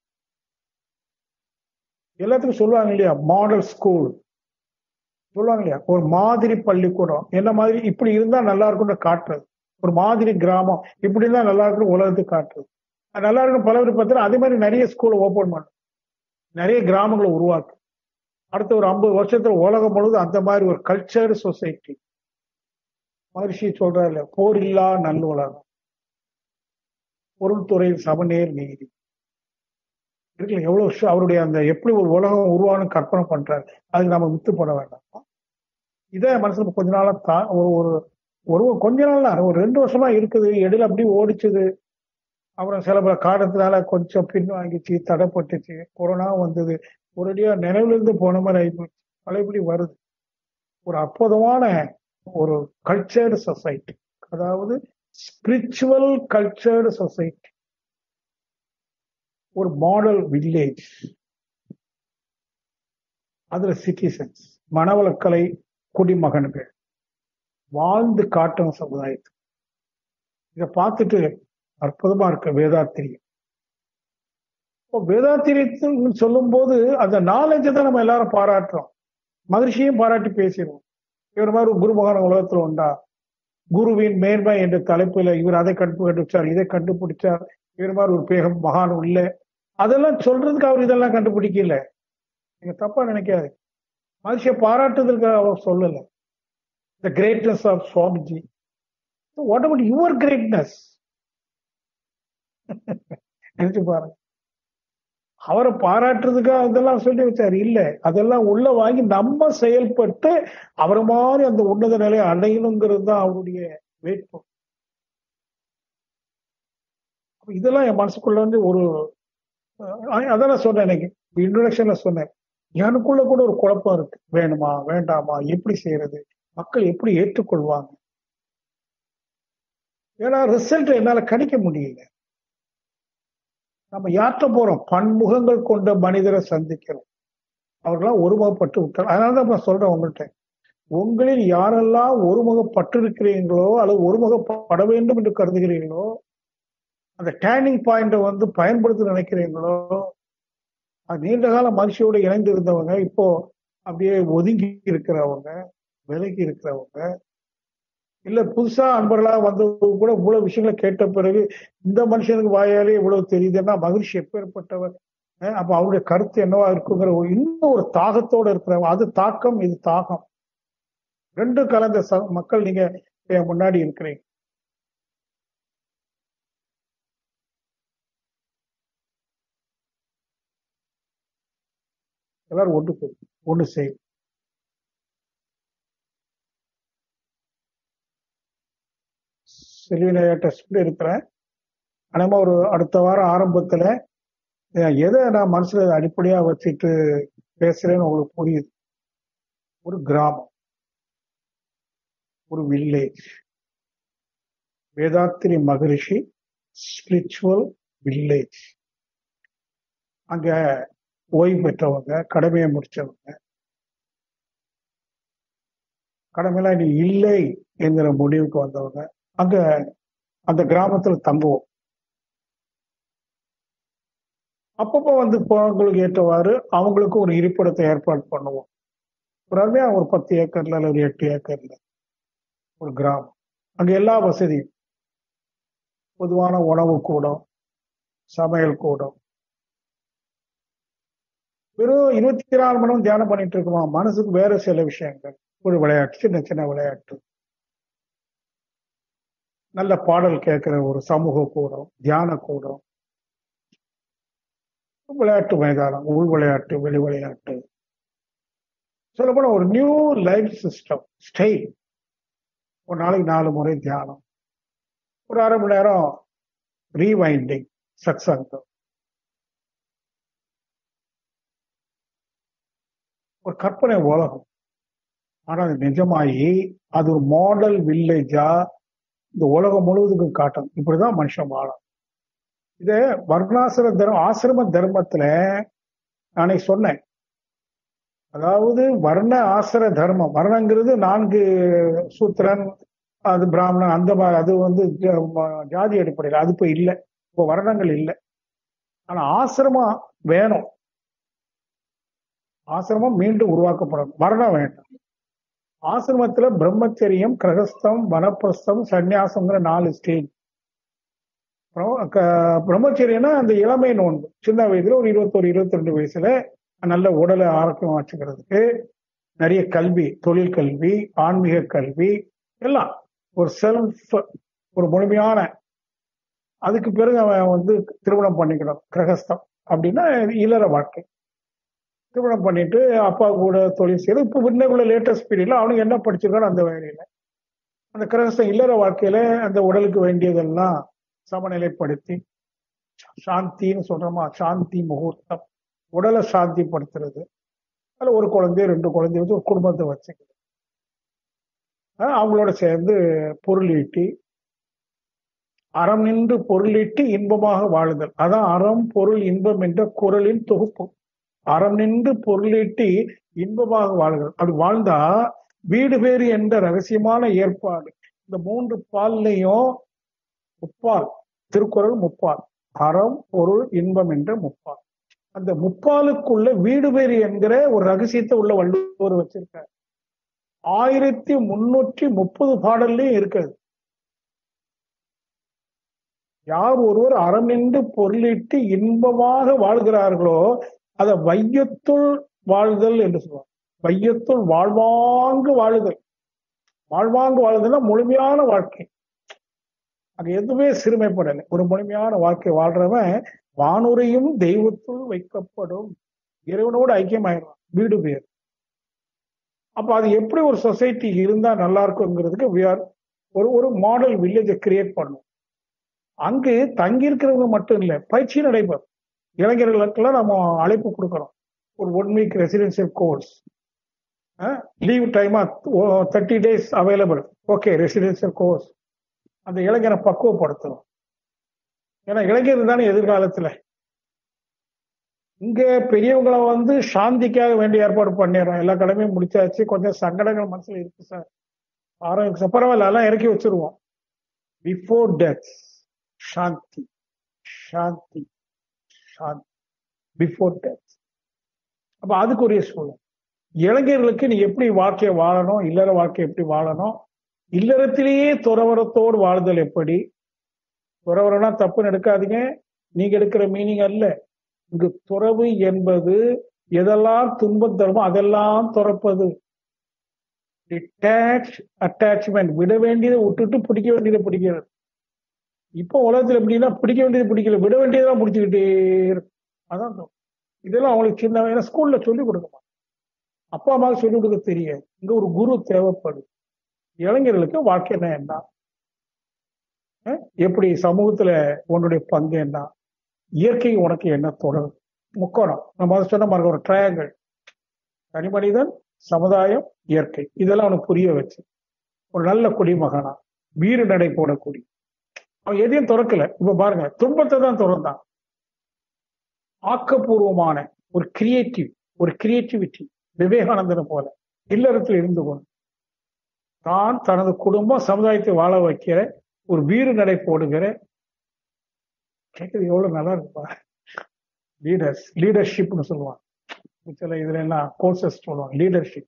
எல்லாத்துக்கும் சொல்லுவாங்க இல்லையா மாடல் ஸ்கூல் சொல்லுவாங்க இல்லையா ஒரு மாதிரி பள்ளிக்கூடம் என்ன மாதிரி இப்படி இருந்தா நல்லா இருக்கும்னு காட்டுறது ஒரு மாதிரி கிராமம் இப்படி இருந்தா நல்லா இருக்கும் உலகத்துக்கு காட்டுறது நல்லா இருக்கும் பல பேர் பார்த்தா அதே மாதிரி நிறைய ஸ்கூலை ஓபன் பண்ணும் நிறைய கிராமங்களை உருவாக்கு அடுத்த ஒரு ஐம்பது வருஷத்துல உலகம் முழுவதும் அந்த மாதிரி ஒரு கல்ச்சர் சொசைட்டி மகர்ஷி சொல்றாரு இல்ல போர் இல்லா நல்ல உலகம் பொருள்துறை சமநேர் நீதி இருக்குல்ல எவ்வளவு வருஷம் அவருடைய அந்த எப்படி ஒரு உலகம் உருவானு கற்பனை பண்றாரு அதுக்கு நம்ம வித்து போட வேண்டாம் இதே மனசுல கொஞ்ச நாளா தா ஒரு ஒரு ஒரு கொஞ்ச நாள் தான் ஒரு ரெண்டு வருஷமா இருக்குது இடையில அப்படி ஓடிச்சுது அப்புறம் சில பல காரணத்தினால கொஞ்சம் பின் வாங்கிச்சு தடைப்பட்டுச்சு கொரோனா வந்தது ஒரேடியா நினைவுல இருந்து போன மாதிரி ஆயிப்போச்சு பழையபடி வருது ஒரு அற்புதமான ஒரு கல்ச்சர்டு சொசைட்டி அதாவது ஸ்பிரிச்சுவல் கல்ச்சர்டு சொசைட்டி ஒரு மாடல் வில்லேஜ் அதுல சிட்டிசன்ஸ் மனவளக்கலை குடிமகன்கள் வாழ்ந்து காட்டும் சமுதாயத்துக்கு இதை பார்த்துட்டு அற்புதமா இருக்க வேதாத்திரியம் இப்போ வேதாத்திரியத்தை சொல்லும் போது அந்த நாலேஜை தான் நம்ம எல்லாரும் பாராட்டுறோம் மகிழ்ச்சியும் பாராட்டி பேசிடுவோம் இவர் மாதிரி ஒரு குருமகான உலகத்துல உண்டா குருவின் மேன்மை என்ற தலைப்புல இவர் அதை கண்டுபிடிச்சார் இதை கண்டுபிடிச்சார் இவர் மாதிரி ஒரு பேகம் மகான் இல்ல அதெல்லாம் சொல்றதுக்கு அவர் இதெல்லாம் கண்டுபிடிக்கல நீங்க தப்பா நினைக்காது மனுஷ பாராட்டுதலுக்காக அவர் சொல்லல the greatness of Swamiji what about your greatness நினைச்சு பாருங்க அவரை பாராட்டுறதுக்காக அதெல்லாம் சொல்லி வச்சாரு இல்ல அதெல்லாம் உள்ள வாங்கி நம்ம செயல்பட்டு அவர் மாதிரி அந்த உன்னத நிலையை அடையணுங்கிறது தான் அவருடைய வேட்பம் இதெல்லாம் என் மனசுக்குள்ள வந்து ஒரு அதான் நான் சொன்னேன் எனக்கு இன்ட்ரடக்ஷன்ல சொன்னேன் எனக்குள்ள கூட ஒரு குழப்பம் இருக்கு வேணுமா வேண்டாமா எப்படி செய்யறது மக்கள் எப்படி ஏற்றுக்கொள்வாங்க ஏன்னா ரிசல்ட் என்னால கணிக்க முடியல நம்ம யாற்ற போறோம் பன்முகங்கள் கொண்ட மனிதரை சந்திக்கிறோம் அவர்களாம் ஒருமுகப்பட்டு விட்டார் அதனாலதான் நான் சொல்றேன் உங்கள்கிட்ட உங்களில் யாரெல்லாம் ஒருமுகப்பட்டு இருக்கிறீங்களோ அல்லது ஒருமுகப்பட வேண்டும் என்று கருதுகிறீர்களோ அந்த டேர்னிங் பாயிண்ட வந்து பயன்படுத்த நினைக்கிறீங்களோ அது நீண்ட கால மனுஷியோட இணைந்து இருந்தவங்க இப்போ அப்படியே ஒதுங்கி இருக்கிறவங்க விலகி இருக்கிறவங்க இல்ல புதுசா அன்பர்களா வந்து கூட இவ்வளவு விஷயங்களை கேட்ட பிறகு இந்த மனுஷனுக்கு வாயாலே இவ்வளவு தெரியுதுன்னா மகிழ்ச்சி எப்பேற்பட்டவர் அப்ப அவருடைய கருத்து என்னவா இருக்குங்கிற இன்னும் ஒரு தாகத்தோட இருக்கிறவங்க அது தாக்கம் இது தாகம் ரெண்டு கலந்த மக்கள் நீங்க முன்னாடி இருக்கிறீங்க எல்லாரும் ஒன்று ஒன்று செய்யும் செல்வினையா டெஸ்ட் இருக்கிறேன் ஆனால் ஒரு அடுத்த வாரம் ஆரம்பத்துல எதை நான் மனசுல அடிப்படையா வச்சுட்டு பேசுறேன்னு உங்களுக்கு புரியுது ஒரு கிராமம் ஒரு village Vethathiri Maharishi spiritual village அங்க ஓய்வு பெற்றவங்க கடமையை முடிச்சவங்க கடமையெல்லாம் இனி இல்லை என்கிற முடிவுக்கு வந்தவங்க அங்க அந்த கிராமத்துல தங்குவோம் அப்பப்போ வந்து போனவங்களுக்கு ஏற்றவாறு அவங்களுக்கும் ஒரு இருப்பிடத்தை ஏற்பாடு பண்ணுவோம் ஒரு அருமையா ஒரு பத்து ஏக்கர்ல அல்லது ஒரு எட்டு ஏக்கர்ல ஒரு கிராமம் அங்க எல்லா வசதியும் பொதுவான உணவு கூடம் சமையல் கூடம் வெறும் இருபத்தி நாலு மணி நேரம் தியானம் பண்ணிட்டு இருக்குமா மனசுக்கு வேற சில விஷயங்கள் ஒரு விளையாட்டு சின்ன சின்ன விளையாட்டு நல்ல பாடல் கேட்கிற ஒரு சமூக கூடம் தியான கூடம் விளையாட்டு மைதானம் உள் விளையாட்டு வெளி விளையாட்டு சொல்லப்போன ஒரு நியூ லைஃப் சிஸ்டம் ஸ்டைல் ஒரு நாளைக்கு நாலு முறை தியானம் ஒரு அரை மணி நேரம் ரீவைண்டிங் சத்சங்கம் ஒரு கற்பனை உலகம் ஆனா அது நிஜமாயி அது ஒரு மாடல் வில்லேஜா இந்த உலகம் முழுவதுக்கும் காட்டும் இப்படிதான் மனுஷன் வாழும் இது வர்ணாசிர தர்ம ஆசிரம தர்மத்துல நானே சொன்னேன் அதாவது வர்ண ஆசிர தர்மம் வர்ணங்கிறது நான்கு சூத்திரன் அது பிராமணன் அந்த மாதிரி அது வந்து ஜாதி அடிப்படையில் அது இப்போ இல்லை இப்போ வர்ணங்கள் இல்லை ஆனா ஆசிரமம் வேணும் ஆசிரமம் மீண்டும் உருவாக்கப்படணும் வர்ணம் வேண்டாம் ஆசிரமத்துல பிரம்மச்சரியம் கிரகஸ்தம் வனப்பிரஸ்தம் சந்நியாசம்ங்கிற நாலு ஸ்டேஜ் பிரம்மச்சரியம்னா அந்த இளமை நோன்பு சின்ன வயதுல ஒரு இருபத்தொரு இருபத்தி ரெண்டு வயசுல நல்ல உடலை ஆரோக்கியம் வச்சுக்கிறதுக்கு நிறைய கல்வி தொழில் கல்வி ஆன்மீக கல்வி எல்லாம் ஒரு செல்ஃப் ஒரு முழுமையான அதுக்கு பிறகு அவன் வந்து திருமணம் பண்ணிக்கணும் கிரகஸ்தம் அப்படின்னா இல்லற வாழ்க்கை திருமணம் பண்ணிட்டு அப்பா கூட தொழில் செய்யறது இப்போ இன்னும் லேட்டஸ்ட் பீரியட்ல அவனுக்கு என்ன படிச்சிருக்கானோ அந்த வேலையில அந்த கிரகஸ்தம் இல்லற வாழ்க்கையில அந்த உடலுக்கு வேண்டியதெல்லாம் சமநிலைப்படுத்தி சாந்தின்னு சொல்றோமா சாந்தி முகூர்த்தம் உடலை சாந்திப்படுத்துறது அதில் ஒரு குழந்தைய ரெண்டு குழந்தைய வச்சு ஒரு குடும்பத்தை வச்சுக்கிறது அவங்களோட சேர்ந்து பொருள் ஈட்டி அறம் நின்று பொருளீட்டி இன்பமாக வாழுதல் அதான் அறம் பொருள் இன்பம் என்ற குரலின் தொகுப்பு அறம் நின்று பொருளீட்டி இன்பமாக வாழ்கிறது அப்படி வாழ்ந்தா வீடு பேறு என்ற ரகசியமான ஏற்பாடு இந்த மூன்று பால்லையும் முப்பால் திருக்குறள் முப்பால் அறம் பொருள் இன்பம் என்ற முப்பால் அந்த முப்பாலுக்குள்ள வீடு பேறு என்கிற ஒரு ரகசியத்தை உள்ள வள்ளுவர் வச்சிருக்காரு ஆயிரத்தி முன்னூற்றி முப்பது பாடல்லையும் இருக்கிறது யார் ஒருவர் அறம் நின்று பொருளிட்டு இன்பமாக வாழ்கிறார்களோ அதை வையத்துள் வாழ்தல் என்று சொல்லுவாங்க வையத்துள் வாழ்வாங்கு வாழுதல் வாழ்வாங்கு வாழுதல்னா முழுமையான வாழ்க்கை அங்க எதுவுமே சிறுமைப்படலை ஒரு முழுமையான வாழ்க்கை வாழ்றவன் வானுரையும் தெய்வத்துள் வைக்கப்படும் இறைவனோடு ஐக்கியமாயிடுவான் வீடு பேர் அப்ப அது எப்படி ஒரு சொசைட்டி இருந்தா நல்லா இருக்குங்கிறதுக்கு we are ஒரு ஒரு மாடல் வில்லேஜை கிரியேட் பண்ணும் அங்கு தங்கி இருக்கிறவங்க மட்டும் இல்லை பயிற்சி நடைபெறும் இளைஞர்களுக்கெல்லாம் நம்ம அழைப்பு கொடுக்கிறோம் ஒரு one week residential course leave டைமா thirty days available okay residential course அந்த இளைஞரை பக்குவப்படுத்தணும் ஏன்னா இளைஞர் தானே எதிர்காலத்துல இங்க பெரியவங்களை வந்து சாந்திக்காக வேண்டிய ஏற்பாடு பண்ணிடுறோம் எல்லா கடமையும் முடிச்சாச்சு கொஞ்சம் சங்கடங்கள் மனசுல இருக்கு சார் ஆரோக்கிய பரவாயில்ல எல்லாம் இறக்கி வச்சிருவோம் பிஃபோர் டெத் சாந்தி சாந்தி சாந்தி பிஃபோர் டெத் அப்ப அதுக்குரிய சூழல் இளைஞர்களுக்கு நீ எப்படி வாழ்க்கையை வாழணும் இல்லற வாழ்க்கை எப்படி வாழணும் இல்லறத்திலேயே துறவரத்தோடு வாழ்தல் எப்படி துறவரம்னா தப்பு எடுக்காதீங்க நீங்க எடுக்கிற மீனிங் அல்ல இங்கு துறவு என்பது எதெல்லாம் துன்பம் தருமோ அதெல்லாம் துறப்பது டிட்டாச் அட்டாச்மெண்ட் விட வேண்டியதை விட்டுட்டு பிடிக்க வேண்டியதை பிடிக்கிறது இப்போ உலகத்துல எப்படின்னா பிடிக்க வேண்டியது பிடிக்கல விட வேண்டியதெல்லாம் பிடிச்சிக்கிட்டே இருக்கு அதான் தோணும். இதெல்லாம் அவங்களுக்கு சின்ன ஏன்னா ஸ்கூல்ல சொல்லி கொடுக்கமா அப்பா அம்மாவுக்கு சொல்லி கொடுக்க தெரியாது இங்க ஒரு குரு தேவைப்படுது இளைஞர்களுக்கு வாழ்க்கைன்னா என்ன அஹ் எப்படி சமூகத்துல உன்னுடைய பங்கு என்ன இயற்கை உனக்கு என்ன தொடர்பு முக்கோணம் நம்ம அதை சொன்ன மாதிரி ஒரு ட்ரையாங்கிள் தனி மனிதன் சமுதாயம் இயற்கை இதெல்லாம் அவனுக்கு புரிய வச்சு ஒரு நல்ல குடிமகனா வீறு நடை போடக்கூடிய அவன் எதையும் திறக்கல இப்ப பாருங்க துன்பத்தை தான் திறந்தான் ஆக்கப்பூர்வமான ஒரு கிரியேட்டிவ் ஒரு கிரியேட்டிவிட்டி விவேகானந்தனை போல இல்லறத்தில் இருந்து கொண்டு தான் தனது குடும்பம் சமுதாயத்தை வாழ வைக்கிற ஒரு வீறு நடை போடுகிற கேட்கறது எவ்வளவு நல்லா இருக்குப்பா லீடர்ஸ் லீடர்ஷிப்னு சொல்லுவாங்க சில இதுல எல்லாம் கோர்சஸ் சொல்லுவாங்க லீடர்ஷிப்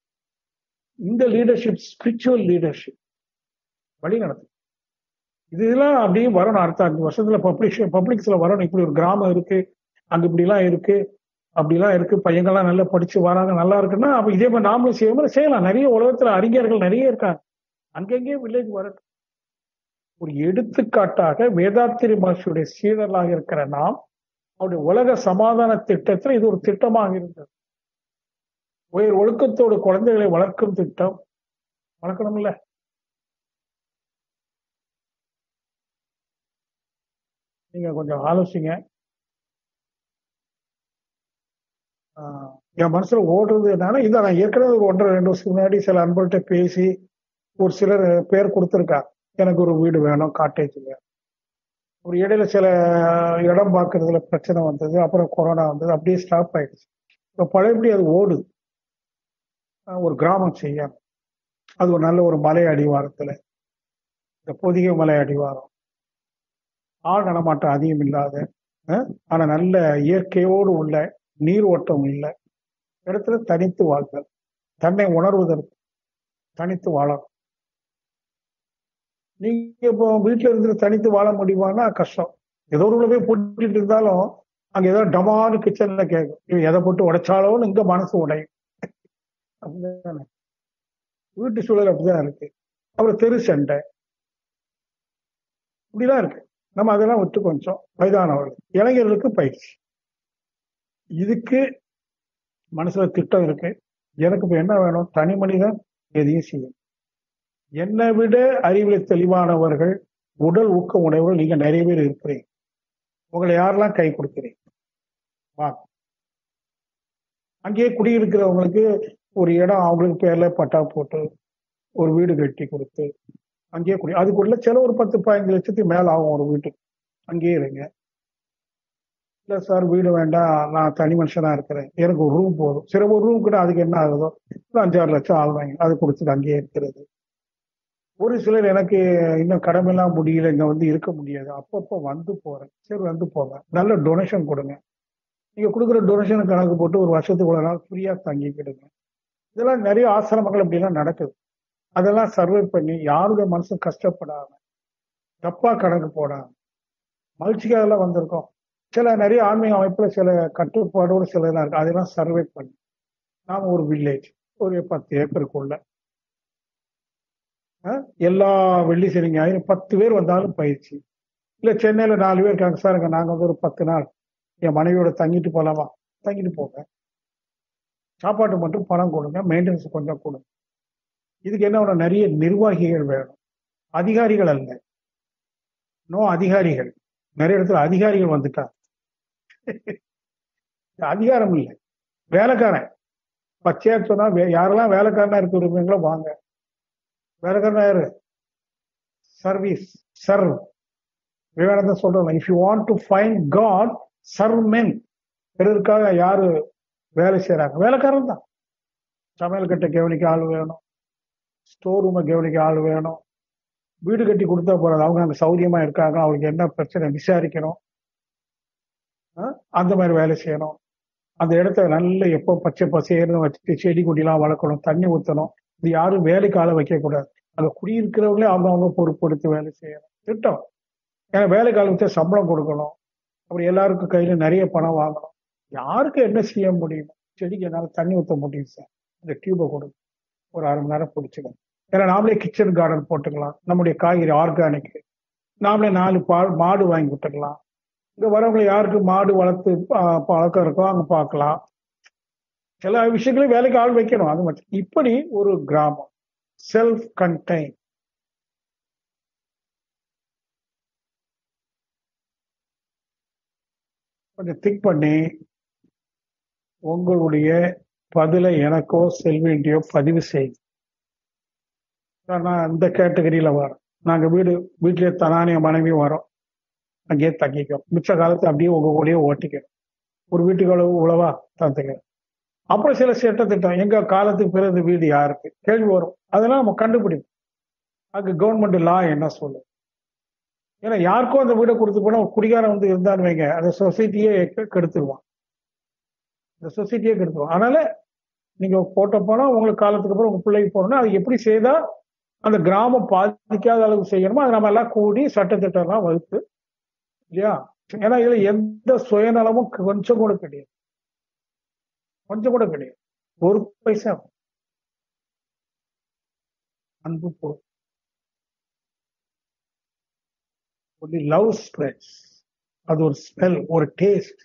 இந்த லீடர்ஷிப் ஸ்பிரிச்சுவல் லீடர்ஷிப் வழி நடத்து இது இதெல்லாம் அப்படியே வரணும் அடுத்த அஞ்சு வருஷத்துல பப்ளிஷ் பப்ளிக்ஸ்ல வரணும் இப்படி ஒரு கிராமம் இருக்கு அங்க இப்படிலாம் இருக்கு அப்படிலாம் இருக்கு பையங்கள்லாம் நல்லா படிச்சு வராங்க நல்லா இருக்குன்னா அப்ப இதே மாதிரி நாமளும் செய்ய செய்யலாம் நிறைய உலகத்துல அறிஞர்கள் நிறைய இருக்காங்க அங்கங்கே வில்லேஜ் வரட்டும் ஒரு எடுத்துக்காட்டாக வேதாத்திரி மகர்ஷியுடைய சீடர்களாக இருக்கிற நாம் அவருடைய உலக சமாதான திட்டத்துல இது ஒரு திட்டமாக இருந்தது உயர் ஒழுக்கத்தோடு குழந்தைகளை வளர்க்கும் திட்டம் வளர்க்கணும்ல நீங்க கொஞ்சம் ஆலோசிங்க ஆஹ் என் மனசுல ஓடுறது என்னன்னா இதை நான் ஏற்கனவே ஒரு ஒன்றரை ரெண்டு வருஷத்துக்கு முன்னாடி சில அன்பர்கிட்ட பேசி ஒரு சிலர் பேர் கொடுத்துருக்கா எனக்கு ஒரு வீடு வேணும் காட்டேஜ் வேணும் ஒரு இடையில சில இடம் பார்க்கறதுல பிரச்சனை வந்தது அப்புறம் கொரோனா வந்தது அப்படியே ஸ்டாப் ஆயிடுச்சு இப்போ பழையபடி அது ஓடுது ஆஹ் ஒரு கிராமம் செய்யணும் அது ஒரு நல்ல ஒரு மலை அடிவாரத்துல இந்த பொதிகை மலை அடிவாரம் ஆள் நடமாட்டம் அதிகம் இல்லாத அஹ், ஆனா நல்ல இயற்கையோடு உள்ள நீர் ஓட்டம் உள்ள இடத்துல தனித்து வாழ்தல் தன்னை உணர்வதற்கு தனித்து வாழணும் நீங்க இப்போ வீட்டுல இருந்து தனித்து வாழ முடியுமான்னா கஷ்டம் ஏதோ ஒரு போய் போட்டுட்டு இருந்தாலும் அங்க ஏதோ டமான்னு கிச்சன்ல கேட்கும் இவன் எதை போட்டு உடைச்சாலும் இங்க மனசு உடையும் அப்படிதானே வீட்டு சூழல் அப்படிதான் இருக்கு அப்புறம் தெரு சண்டை இப்படிலாம் இருக்கு நம்ம அதெல்லாம் விட்டு கொஞ்சம் வயதானவர்கள் இளைஞர்களுக்கு பயிற்சி இதுக்கு மனசுல திட்டம் இருக்கு எனக்கு இப்ப என்ன வேணும் தனி மனிதன் எதையும் செய்யும் என்னை விட அறிவில் தெளிவானவர்கள் உடல் ஊக்கம் உடையவர்கள் நீங்க நிறைய பேர் இருக்கிறீங்க உங்களை யாரெல்லாம் கை கொடுக்கிறீங்க வா அங்கேயே குடியிருக்கிறவங்களுக்கு ஒரு இடம் அவங்களுக்கு பேர்ல பட்டா போட்டு ஒரு வீடு கட்டி கொடுத்து அங்கேயே குடி அதுக்குள்ள செலவு ஒரு பத்து பதினஞ்சு லட்சத்துக்கு மேல ஆகும் ஒரு வீட்டுக்கு அங்கேயே இருங்க இல்ல சார் வீடு வேண்டாம் நான் தனி மனுஷனா இருக்கிறேன் எனக்கு ஒரு ரூம் போதும் சரி ஒரு ரூம் கூட அதுக்கு என்ன ஆகுதோ ஒரு அஞ்சாறு லட்சம் ஆகுவாங்க அது கொடுத்துட்டு அங்கேயே இருக்கிறது ஒரு சிலர் எனக்கு இன்னும் கடமைலாம் முடியல இங்க வந்து இருக்க முடியாது அப்பப்போ வந்து போறேன் சரி வந்து போவேன் நல்ல டொனேஷன் கொடுங்க நீங்க கொடுக்குற டொனேஷன் கணக்கு போட்டு ஒரு வருஷத்துக்கு ஒரு நாள் ஃப்ரீயா தங்கிக்கிடுங்க இதெல்லாம் நிறைய ஆசிரமங்கள் அப்படிலாம் நடக்குது அதெல்லாம் சர்வே பண்ணி யாருடைய மனசும் கஷ்டப்படாம தப்பா கணக்கு போடாம மகிழ்ச்சிக்காக எல்லாம் வந்திருக்கோம் சில நிறைய ஆன்மீக அமைப்புல சில கட்டுப்பாடோடு சில இதெல்லாம் இருக்கு அதெல்லாம் சர்வே பண்ணி நாம ஒரு வில்லேஜ் ஒரு பத்து ஏக்கருக்குள்ள அஹ், எல்லா வெள்ளி சனி ஞாயிறு பத்து பேர் வந்தாலும் பயிற்சி இல்ல சென்னையில நாலு பேர் இருக்காங்க சார் இங்க நாங்க வந்து ஒரு பத்து நாள் என் மனைவியோட தங்கிட்டு போலாமா தங்கிட்டு போங்க சாப்பாட்டு மட்டும் பணம் கொடுங்க மெயின்டெனன்ஸ் கொஞ்சம் கொடுங்க இதுக்கு என்ன வேணும்? நிறைய நிர்வாகிகள் வேணும் அதிகாரிகள் அல்ல நோ அதிகாரிகள் நிறைய இடத்துல அதிகாரிகள் வந்துட்டாங்க அதிகாரம் இல்லை வேலைக்காரன் பச்சையா சொன்னா வே- யாரெல்லாம் வேலைக்காரனா இருக்க விரும்புறீங்களோ வாங்க வேலைக்காரனா யாரு சர்வீஸ் சர்வ் விவேகானந்தர் சொல்றோம் if you want to find God serve men பிறருக்காக யாரு வேலை செய்யறாங்க வேலைக்காரன் தான் சமையல் கட்டை கவனிக்க ஆள் வேணும் ஸ்டோர் ரூமை கவனிக்க ஆள் வேணும் வீடு கட்டி கொடுத்தா போறாது அவங்க அங்க சௌரியமா இருக்காங்க அவங்களுக்கு என்ன பிரச்சனை விசாரிக்கணும் ஆ? அந்த மாதிரி வேலை செய்யணும் அந்த இடத்த நல்ல எப்போ பச்சை பசேர்னு வச்சு செடி கொடிலாம் வளர்க்கணும் தண்ணி ஊற்றணும் இது யாரும் வேலைக்கு ஆள வைக்க கூடாது அங்க குடியிருக்கிறவங்களே அவங்க அவங்க பொறுப்பெடுத்து வேலை செய்யணும் திட்டம் ஏன்னா வேலைக்கு ஆள் வச்சா சம்பளம் கொடுக்கணும் அப்புறம் எல்லாருக்கும் கையில நிறைய பணம் வாங்கணும் யாருக்கு என்ன செய்ய முடியும் செடிக்கு என்னால தண்ணி ஊற்ற முடியும் சார் இந்த டியூபை கொடுங்க ஒரு அரை மணி நேரம் பிடிச்சிடும் ஏன்னா நாமளே கிச்சன் கார்டன் போட்டுக்கலாம் நம்முடைய காய்கறி ஆர்கானிக் நாமளே நாலு பால் மாடு வாங்கி விட்டுக்கலாம் இங்க வரவங்க யாருக்கு மாடு வளர்த்து பா- பழக்கம் இருக்கோ அங்க பார்க்கலாம் எல்லா விஷயங்களையும் வேலைக்கு ஆள் வைக்கணும் அது மட்டும் இப்படி ஒரு கிராமம் செல்ஃப் கண்டெய்ன் கொஞ்சம் திங்க் பண்ணி உங்களுடைய பதிலை எனக்கோ செல்விண்டியோ பதிவு செய்யுங்க சார், நான் இந்த கேட்டகரியில வரேன் நாங்க வீடு வீட்டிலே தனானிய மனைவி வரோம் அங்கேயே தங்கிக்கிறோம் மிச்ச காலத்தை அப்படியே உங்க கூடயே ஓட்டிக்கிறோம் ஒரு வீட்டுக்கு அளவு உழவா தந்துக்கிறோம் அப்புறம் சில சட்ட திட்டம் எங்க காலத்துக்கு பிறகு வீடு யாருக்கு கேள்வி வரும் அதெல்லாம் நம்ம கண்டுபிடிப்போம் அங்க கவர்மெண்ட் லா என்ன சொல்லும் ஏன்னா யாருக்கும் அந்த வீடை கொடுத்து போனா ஒரு குடிகாரன் வந்து இருந்தான்னு வைங்க அந்த சொசைட்டியே கெடுத்துருவான் இந்த சொசைட்டியே கெடுத்துருவான் அதனால நீங்க போட்ட போனா உங்களுக்கு காலத்துக்கு அப்புறம் உங்க பிள்ளைக்கு போறோம்னா அது எப்படி செய்தா அந்த கிராமம் பாதிக்காத அளவுக்கு செய்யணுமோ அதை நம்ம எல்லாம் கூடி சட்டத்திட்டம் எல்லாம் வகுத்து இல்லையா ஏன்னா இதுல எந்த சுயநலமும் கொஞ்சம் கூட கிடையாது கொஞ்சம் கூட கிடையாது ஒரு பைசா அன்பு போ ஒன்லி லவ் ஸ்ப்ரெட்ஸ் அது ஒரு ஸ்மெல் ஒரு டேஸ்ட்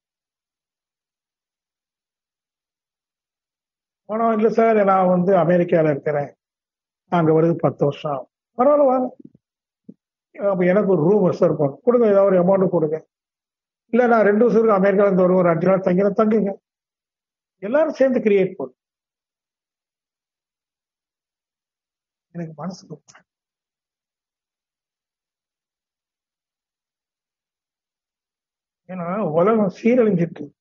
ஆனா இல்ல சார் நான் வந்து அமெரிக்கால இருக்கிறேன் அங்க வருது பத்து வருஷம் ஆகும் பரவாயில்ல வாங்க அப்ப எனக்கு ஒரு ரூம் ரிசர்வ் பண்ணும் கொடுங்க ஏதாவது ஒரு அமௌண்ட் கொடுங்க இல்ல நான் ரெண்டு வருஷம் இருக்கு அமெரிக்கால இருந்து வருவேன் ஒரு அஞ்சு நாள் தங்கிறேன் தங்குங்க எல்லாரும் சேர்ந்து கிரியேட் பண்ணும் எனக்கு மனசு துக்கம். ஏன்னா உலகம் சீரழிஞ்சிட்டு இருக்கு.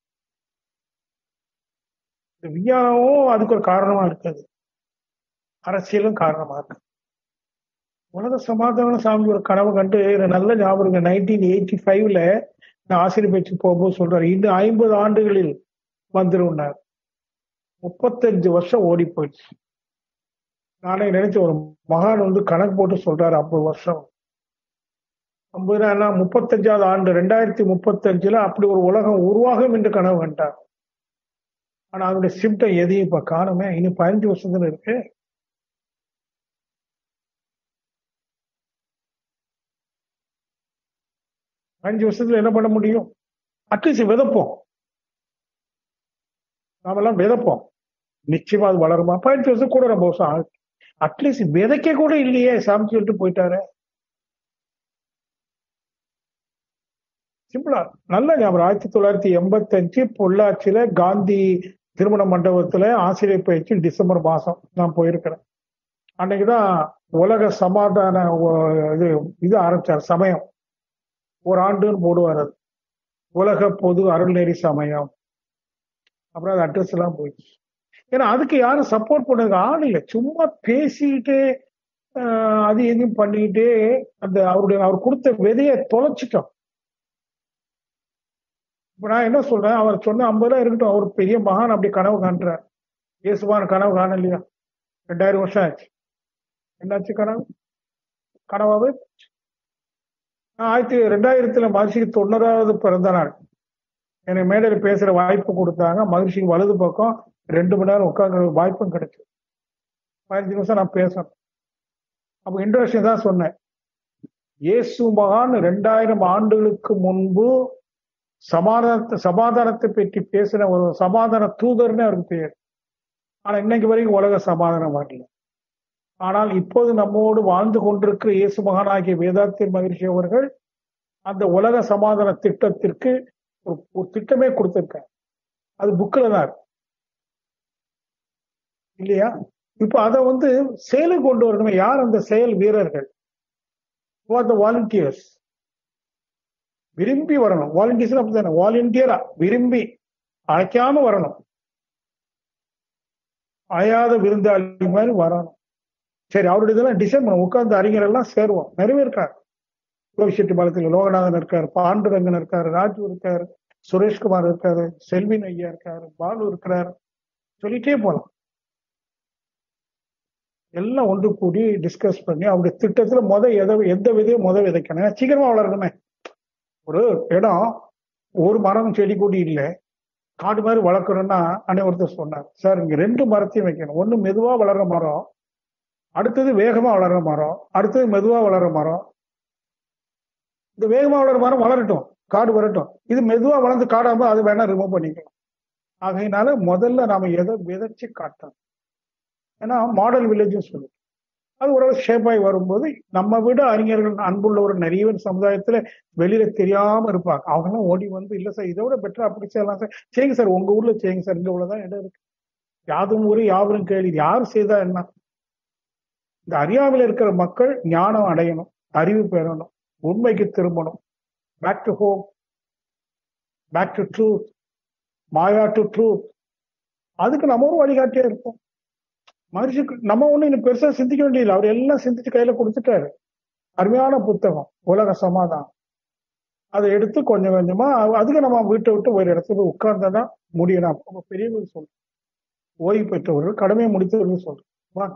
இந்த விஞ்ஞானமும் அதுக்கு ஒரு காரணமா இருக்குது அரசியலும் காரணமா இருக்கு உலக சமாதான சாமி ஒரு கனவு கண்டு எனக்கு நல்ல ஞாபகம் இருக்கு நைன்டீன் எயிட்டி ஃபைவ்ல நான் ஆசிரியர் பேச்சு போகும்போது சொல்றாரு இன்னும் ஐம்பது ஆண்டுகளில் வந்துருன்னார் முப்பத்தஞ்சு வருஷம் ஓடி போயிடுச்சு நானே நினைச்ச ஒரு மகான் வந்து கணக்கு போட்டு சொல்றாரு ஐம்பது வருஷம் ஐம்பதுனா முப்பத்தஞ்சாவது ஆண்டு ரெண்டாயிரத்தி முப்பத்தஞ்சுல அப்படி ஒரு உலகம் உருவாகும் என்று கனவு கண்டார் ஆனா அதனுடைய சிம்டம் எதையும் இப்ப காணுமே இன்னும் பதினஞ்சு வருஷத்துல இருக்கு அஞ்சு வருஷத்துல என்ன பண்ண முடியும் அட்லீஸ்ட் விதைப்போம் நாமெல்லாம் விதைப்போம் நிச்சயமா அது வளருமா பதினஞ்சு வருஷம் கூட ரொம்ப வருஷம் ஆகுது அட்லீஸ்ட் விதைக்க கூட இல்லையே சாமி சொல்லிட்டு போயிட்டாரு சிம்பிளா நல்ல ஞாபகம் ஆயிரத்தி தொள்ளாயிரத்தி எண்பத்தி அஞ்சு பொள்ளாச்சியில காந்தி திருமண மண்டபத்துல ஆசிரியர் பயிற்சி டிசம்பர் மாசம் நான் போயிருக்கிறேன் அன்னைக்குதான் உலக சமாதான ஒ- இது இது ஆரம்பிச்சார் சமயம் ஒரு ஆண்டுன்னு போடுவார் அது உலக பொது அருள்நெறி சமயம் அப்புறம் அது அட்ரஸ் எல்லாம் போயிடுச்சு ஏன்னா அதுக்கு யாரும் சப்போர்ட் பண்ணதுக்கு ஆள் இல்லை சும்மா பேசிட்டு ஆஹ், அது எதையும் பண்ணிட்டு அந்த அவருடைய அவர் கொடுத்த விதையை தொலைச்சிட்டோம் இப்ப நான் என்ன சொல்றேன் அவர் சொன்ன ஐம்பது ரூபா இருக்கட்டும் அவர் பெரிய மகான் அப்படி கனவு காண்றார் இயேசுவான் கனவு காணலையா ரெண்டாயிரம் வருஷம் ஆச்சு என்னாச்சு கனவு கனவாவே போச்சு. நான் ஆயிரத்தி ரெண்டாயிரத்துல மகிழ்ச்சிக்கு தொண்ணூறாவது பிறந்த நாள் எனக்கு மேடையில் பேசுற வாய்ப்பு கொடுத்தாங்க மகிழ்ச்சிக்கு வலது பக்கம் ரெண்டு மணி நேரம் உட்காந்து வாய்ப்பும் கிடைச்சு பதினஞ்சு நிமிஷம் நான் பேசணும் அப்போ இன்ட்ரோடக்ஷன் தான் சொன்னேன் இயேசு மகான் ரெண்டாயிரம் ஆண்டுகளுக்கு முன்பு சமாதானத்தை சமாதானத்தை பற்றி பேசின ஒரு சமாதான தூதர்னு அவருக்கு பேர் ஆனா இன்னைக்கு வரைக்கும் உலக சமாதானம் வரல ஆனால் இப்போது நம்மோடு வாழ்ந்து கொண்டிருக்கிற இயேசு மகானாகிய வேதாத்தின் மகிழ்ச்சி அவர்கள் அந்த உலக சமாதான திட்டத்திற்கு ஒரு ஒரு திட்டமே கொடுத்திருக்காங்க அது புக்கில் தான் இருக்கு. இல்லையா இப்ப அதை வந்து செயலுக்கு கொண்டு வரணுமே யார் அந்த செயல் வீரர்கள் த வாலண்டியர்ஸ் விரும்பி வரணும் வாலண்டியர்ஸ் அப்படித்தானே வாலண்டியரா விரும்பி அழைக்காம வரணும் அழையாத விருந்தாளி மாதிரி வரணும் சரி அவருடைய இதெல்லாம் டிசைன் பண்ண உட்கார்ந்து அறிஞர் எல்லாம் சேருவோம் நிறைய இருக்காரு கோவிஷெட்டி பாலத்தில் லோகநாதன் இருக்காரு பாண்டுரங்கன் இருக்காரு ராஜு இருக்காரு சுரேஷ்குமார் இருக்காரு செல்வின் ஐயா இருக்காரு பாலு இருக்கிறார் சொல்லிட்டே போலாம் எல்லாம் ஒன்று கூடி டிஸ்கஸ் பண்ணி அவருடைய திட்டத்துல முத எதை எந்த விதையும் முத விதைக்கணும் ஏன்னா சீக்கிரமா வளரணுமே ஒரு இடம் ஒரு மரம் செடி கொடி இல்லை காடு மாதிரி வளர்க்கணும்னா அன்னை ஒருத்தர் சொன்னார் சார் இங்க ரெண்டு மரத்தையும் வைக்கணும் ஒண்ணு மெதுவா வளர்ற மரம் அடுத்தது வேகமா வளர்ற மரம் அடுத்தது மெதுவா வளர்ற மரம் இந்த வேகமா வளர்ற மரம் வளரட்டும் காடு வரட்டும் இது மெதுவா வளர்ந்து காடாம அது வேணா ரிமூவ் பண்ணிக்கலாம் ஆகையினால முதல்ல நாம எதை விதைச்சு காட்டணும் ஏன்னா மாடல் வில்லேஜ் சொல்லு அது ஓரளவு ஷேப் ஆகி வரும்போது நம்ம விட அறிஞர்கள் அன்புள்ளவர் நிறைய பேர் சமுதாயத்துல வெளியில தெரியாம இருப்பாங்க அவங்க எல்லாம் ஓடி வந்து இல்ல சார் இதை விட பெட்டரா அப்படி செய்யலாம் சார் செய்யுங்க சார் உங்க ஊர்ல செய்யுங்க சார் இங்க உள்ளதான் இடம் இருக்கு யாதும் ஊரே யாவரும் கேள்வி யார் செய்தா என்ன இந்த அறியாமையில இருக்கிற மக்கள் ஞானம் அடையணும் அறிவு பெறணும் உண்மைக்கு திரும்பணும் back to home back to truth maya to truth அதுக்கு நம்ம ஒரு வழிகாட்டியா இருப்போம் மனுஷுக்கு நம்ம ஒண்ணு இன்னும் பெருசா சிந்திக்க வேண்டியதில்லை அவர் எல்லாம் சிந்திச்சு கையில கொடுத்துட்டாரு அருமையான புத்தகம் உலக சமாதானம் அதை எடுத்து கொஞ்சம் கொஞ்சமா அதுக்கு நம்ம வீட்டை விட்டு ஒரு இடத்துல போய் உட்கார்ந்தா முடியும் நான் அப்ப பெரியவங்க சொல்றேன் ஓய்வு பெற்றவர்கள் கடமையை முடித்தவர்கள் சொல்றேன் வாங்க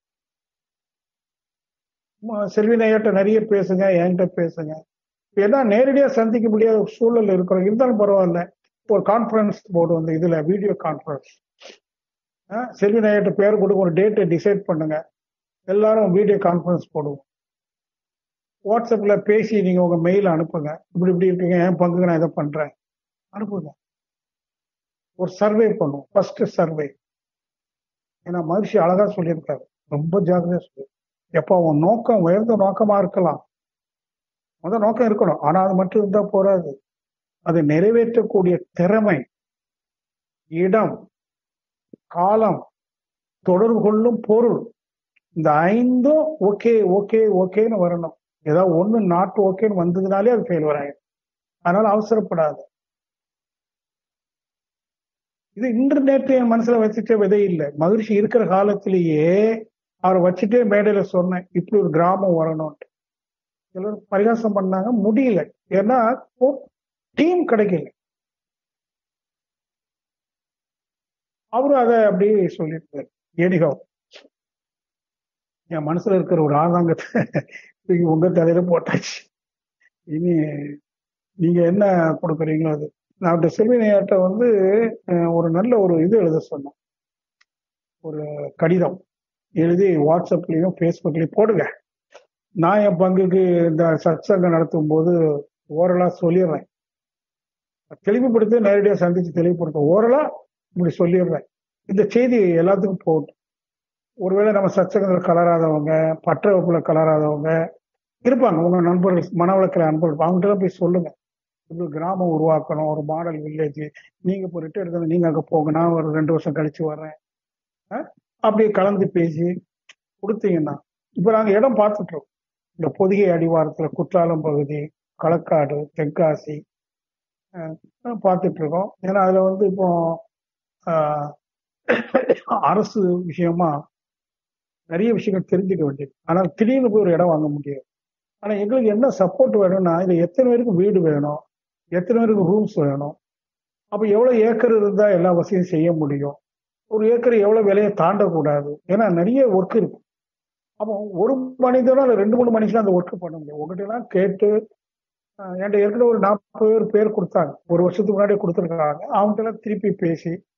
செல்வி நேயர்கிட்ட நிறைய பேசுங்க என்கிட்ட பேசுங்க ஏன்னா நேரடியா சந்திக்க முடியாத ஒரு சூழல் இருக்கிறோம் இருந்தாலும் பரவாயில்ல ஒரு கான்ஃபரன்ஸ் போர்டு வந்து இதுல வீடியோ கான்ஃபரன்ஸ் செல்வி நேயர்கிட்ட பேர் கொடுக்க ஒரு டேட்டை டிசைட் பண்ணுங்க எல்லாரும் வீடியோ கான்ஃபரன்ஸ் போடுவோம் வாட்ஸ்அப்ல பேசி நீங்க உங்க மெயில் அனுப்புங்க இப்படி இப்படி இருக்கீங்க என் பங்குக்கு நான் இதை பண்றேன் அனுப்புங்க ஒரு சர்வே பண்ணுவோம் ஃபர்ஸ்ட் சர்வே ஏன்னா மகிழ்ச்சி அழகா சொல்லியிருக்காரு ரொம்ப ஜாகிரதையா சொல்லி எப்போ உன் நோக்கம் உயர்ந்த நோக்கமா இருக்கலாம் முதல் நோக்கம் இருக்கணும் ஆனா அது மட்டும் இருந்தா போறாது அதை நிறைவேற்றக்கூடிய திறமை இடம் காலம் தொடர்பு கொள்ளும் பொருள் இந்த ஐந்தும் ஓகே ஓகே ஓகேன்னு வரணும் ஏதாவது ஒண்ணு நாட்டு ஓகேன்னு வந்ததுனாலே அது ஃபெயில் வராயிடும் அதனால அவசரப்படாது இது இன்டர்நெட் என் மனசுல வச்சுட்டே விதை இல்லை மகிழ்ச்சி இருக்கிற காலத்திலேயே அவரை வச்சுட்டே மேடையில சொன்னேன் இப்படி ஒரு கிராமம் வரணும்ட்டு எல்லாரும் பரிகாசம் பண்ணாங்க முடியல ஏன்னா டீம் கிடைக்கல அவரும் அதை அப்படியே சொல்லியிருக்காரு ஏனிகோ என் மனசுல இருக்கிற ஒரு ஆதாங்கத்தை தூக்கி உங்க தலையில போட்டாச்சு இனி நீங்க என்ன கொடுக்குறீங்களோ அது நான் அவர்கிட்ட செல்வினையாட்ட வந்து ஒரு நல்ல ஒரு இது எழுத சொன்னேன் ஒரு கடிதம் எழுதி வாட்ஸ்அப்லயும் ஃபேஸ்புக்லயும் போடுங்க நான் என் பங்குக்கு இந்த சத்சங்கம் நடத்தும் போது ஓரலா சொல்லிடுறேன் தெளிவுபடுத்தி நேரடியாக சந்திச்சு தெளிவுபடுத்த ஓரலா இப்படி சொல்லிடுறேன் இந்த செய்தி எல்லாத்துக்கும் போகட்டும் ஒருவேளை நம்ம சச்சங்கத்தில் கலராதவங்க பற்ற வகுப்புல கலராதவங்க இருப்பாங்க உங்க நண்பர்கள் மனவளக்கிற நண்பர்கள் அவங்ககிட்ட போய் சொல்லுங்க இப்படி கிராமம் உருவாக்கணும் ஒரு மாடல் வில்லேஜ் நீங்க இப்போ ரிட்டர் எடுக்கணும் நீங்க அங்க போங்க நான் ஒரு ரெண்டு வருஷம் கழிச்சு வர்றேன் அப்படியே கலந்து பேசி கொடுத்தீங்கன்னா இப்ப நாங்க இடம் பார்த்துட்டு இருக்கோம் இந்த பொதிகை அடிவாரத்துல குற்றாலம் பகுதி களக்காடு தென்காசி பார்த்துட்டு இருக்கோம் ஏன்னா அதுல வந்து இப்போ அரசு விஷயமா நிறைய விஷயங்கள் தெரிஞ்சுக்க வேண்டியது ஆனால் திடீர்னு போய் ஒரு இடம் வாங்க முடியாது ஆனா எங்களுக்கு என்ன சப்போர்ட் வேணும்னா இதுல எத்தனை பேருக்கு வீடு வேணும் எத்தனை பேருக்கு ரூம்ஸ் வேணும் அப்ப எவ்வளவு ஏக்கர் இருந்தா எல்லா வசதியும் செய்ய முடியும் ஒரு ஏக்கர் எவ்வளவு விலையை தாண்டக்கூடாது ஏன்னா நிறைய ஒர்க் இருக்கு அப்போ ஒரு மனிதனோ இல்லை ரெண்டு மூணு மணிக்கு அந்த ஒர்க் பண்ண முடியும் உங்ககிட்ட எல்லாம் கேட்டு என்கிட்ட ஏற்கனவே ஒரு நாற்பது பேர் பேர் கொடுத்தாங்க ஒரு வருஷத்துக்கு முன்னாடியே கொடுத்துருக்காங்க அவங்ககிட்ட எல்லாம் திருப்பி பேசி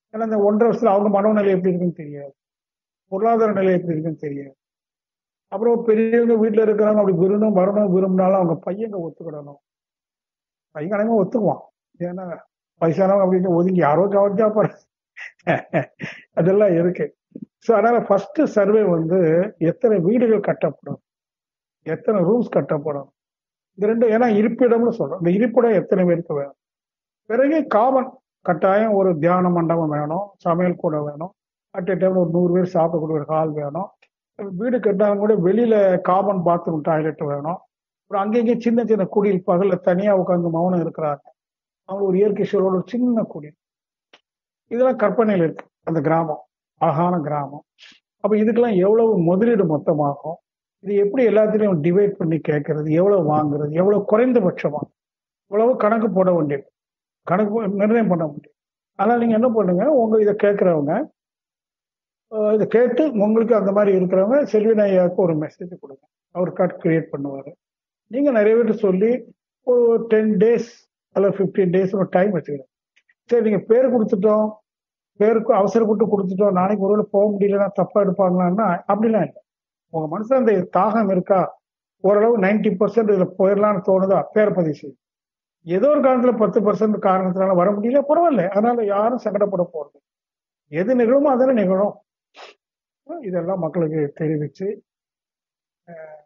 ஏன்னா இந்த ஒன்றரை வருஷத்துல அவங்க மனோநிலை எப்படி இருக்குன்னு தெரியாது பொருளாதார நிலை எப்படி இருக்குன்னு தெரியாது அப்புறம் பெரியவங்க வீட்டுல இருக்கிறவங்க அப்படி விரும்பணும் வரணும் விரும்பினாலும் அவங்க பையங்க ஒத்துக்கிடணும் பையன் கணமே ஒத்துக்குவான் ஏன்னா வயசானவங்க அப்படின்னு ஒதுங்கி யாரோ கவனிச்சா போற அதெல்லாம் இருக்கு ஸோ அதனால ஃபர்ஸ்ட் சர்வே வந்து எத்தனை வீடுகள் கட்டப்படும் எத்தனை ரூம்ஸ் கட்டப்படும் இந்த ரெண்டு ஏன்னா இருப்பிடம்னு சொல்றோம் இந்த இருப்பிடம் எத்தனை பேருக்கு வேணும் பிறகு காமன் கட்டாயம் ஒரு தியான மண்டபம் வேணும் சமையல் கூட வேணும் அட் டைம்ல ஒரு நூறு பேர் சாப்பிடக்கூடிய ஒரு ஹால் வேணும் வீடு கட்டினாலும் கூட வெளியில காமன் பாத்ரூம் டாய்லெட் வேணும் அப்புறம் அங்கங்கே சின்ன சின்ன குடில் பகல்ல தனியா உட்காந்து மௌனம் இருக்கிறாங்க அவங்க ஒரு இயற்கை சூழலோட ஒரு சின்ன குடில் இதெல்லாம் கற்பனையில் இருக்கு அந்த கிராமம் அழகான கிராமம் அப்ப இதுக்கெல்லாம் எவ்வளவு முதலீடு மொத்தமாகும் இது எப்படி எல்லாத்திலையும் டிவைட் பண்ணி கேட்கறது எவ்வளவு வாங்குறது எவ்வளவு குறைந்தபட்சமா இவ்வளவு கணக்கு போட வேண்டியது கணக்கு போ- நிர்ணயம் பண்ண முடியும் அதனால நீங்க என்ன பண்ணுங்க உங்க இதை கேட்கறவங்க அஹ் இதை கேட்டு உங்களுக்கு அந்த மாதிரி இருக்கிறவங்க செல்வின் ஐயாவுக்கு ஒரு மெசேஜ் கொடுங்க அவர் கார்டு கிரியேட் பண்ணுவாரு நீங்க நிறைய பேர் சொல்லி ஒரு டென் டேஸ் அல்லது ஃபிஃப்டீன் டேஸ் ஒரு டைம் வச்சுக்கிறேன் சரி நீங்க பேர் கொடுத்துட்டோம் பேருக்கு அவசரப்பட்டு கொடுத்துட்டோம் நாளைக்கு ஒருவேளை போக முடியலன்னா தப்பா எடுப்பாங்களான்னா அப்படிலாம் இல்லை உங்க மனசுல அந்த தாகம் இருக்கா ஓரளவு 90% பர்சன்ட் இதுல போயிடலாம்னு தோணுதா பேர் பதிவு செய்யும் ஏதோ ஒரு காலத்துல பத்து பர்சன்ட் காரணத்தினால வர முடியல பரவாயில்ல அதனால யாரும் சங்கடப்பட போறது எது நிகழுமோ அதெல்லாம் நிகழும் இதெல்லாம் மக்களுக்கு தெரிவிச்சு அஹ்,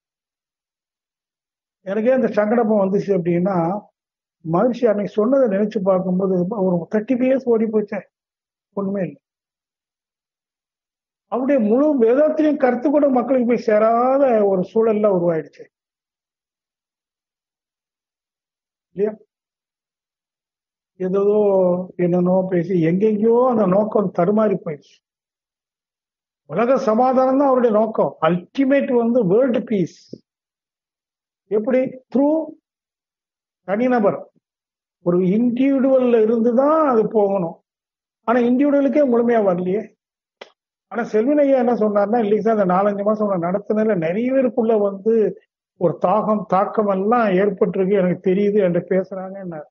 எனக்கே அந்த சங்கடமும் வந்துச்சு அப்படின்னா மகிழ்ச்சி அன்னைக்கு சொன்னதை நினைச்சு பார்க்கும்போது ஒரு தேர்ட்டி இயர்ஸ் ஓடி போச்சே ஒண்ணுமே இல்லை அவருடைய முழு வேதாத்திலையும் கருத்து கூட மக்களுக்கு போய் சேராத ஒரு சூழல்ல உருவாயிடுச்சு இல்லையா ஏதோ என்னென்னோ பேசி எங்கெங்கயோ அந்த நோக்கம் தடுமாறி போயிடுச்சு உலக சமாதானம் தான் அவருடைய நோக்கம் அல்டிமேட் வந்து வேர்ல்டு பீஸ் எப்படி த்ரூ தனிநபர் ஒரு இண்டிவிடுவல்ல இருந்து தான் அது போகணும் ஆனா இண்டிவிடுவலுக்கே முழுமையா வரலையே ஆனா செல்வன் ஐயா என்ன சொன்னார்னா இல்லைங்க சார் அந்த நாலஞ்சு மாசம் நான் நடத்தினதுல நிறைய பேருக்குள்ள வந்து ஒரு தாகம் தாக்கம் எல்லாம் ஏற்பட்டிருக்கு எனக்கு தெரியுது என்று பேசுறாங்க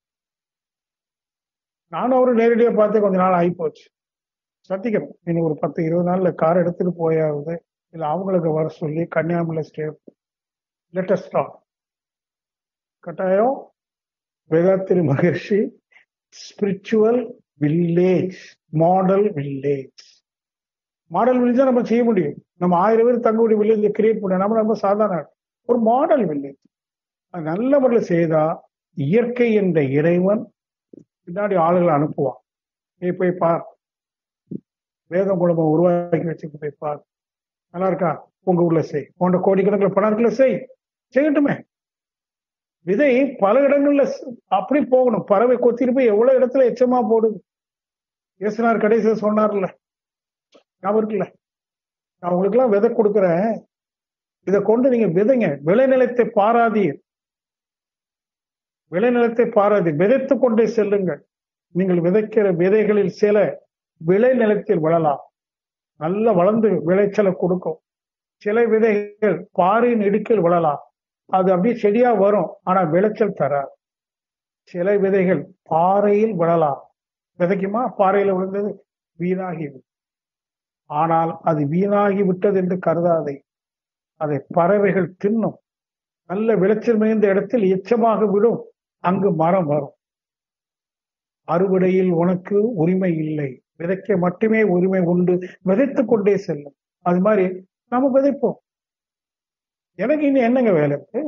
நானும் அவரு நேரடியா பார்த்து கொஞ்ச நாள் ஆகிப்போச்சு சத்திக்கிறோம் இன்னும் ஒரு பத்து இருபது நாள்ல கார் எடுத்துட்டு போயாவது இல்ல அவங்களுக்கு வர சொல்லி கன்னியாகுமரி ஸ்டே லேட்டஸ்டா கட்டாயம் Vethathiri Maharishi spiritual village model village model village தான் நம்ம செய்ய முடியும் நம்ம ஆயிரம் பேர் தங்கக்கூடிய வில்லேஜ் கிரியேட் பண்ண நம்ம ரொம்ப சாதாரண ஆள். ஒரு மாடல் வில்லேஜ் அது நல்ல முறையில் செய்தா இயற்கை என்ற இறைவன் பின்னாடி ஆளுகளை அனுப்புவான் நீ போய் பார் வேதம் குழம்பம் உருவாக்கி வச்சுட்டு போய் பார் நல்லா இருக்கா உங்க ஊர்ல செய் உன்னோட கோடிக்கணக்கில் பணம் இருக்குல்ல செய் செய்யட்டுமே விதை பல இடங்கள்ல ஸ்- அப்படி போகணும் பறவை கொத்திட்டு போய் எவ்வளவு இடத்துல எச்சமா போடுது இயேசுனார் கடைசியில் சொன்னார்ல ஞாபகம் இருக்குல்ல நான் உங்களுக்கு எல்லாம் விதை கொடுக்குறேன் இதை கொண்டு நீங்க விதைங்க விளைநிலத்தை பாராதீர் விளைநிலத்தை பாராதி விதைத்து கொண்டே செல்லுங்கள் நீங்கள் விதைக்கிற விதைகளில் சில விளைநிலத்தில் விழலாம் நல்ல வளர்ந்து விளைச்சலை கொடுக்கும் சில விதைகள் பாறையின் இடுக்கில் விழலாம் அது அப்படியே செடியா வரும் ஆனா விளைச்சல் தராது சில விதைகள் பாறையில் விழலாம் விதைக்குமா பாறையில விழுந்தது வீணாகி விடும். ஆனால் அது வீணாகி விட்டது என்று கருதாதே அதை பறவைகள் தின்னும் நல்ல விளைச்சல் மிகுந்த இடத்தில் எச்சமாக விடும் அங்கு மரம் வரும் அறுவடையில் உனக்கு உரிமை இல்லை விதைக்க மட்டுமே உரிமை உண்டு விதைத்துக் கொண்டே செல்லும் அது மாதிரி நாம விதைப்போம் எனக்கு இன்னும் என்னங்க வேலை இருக்கு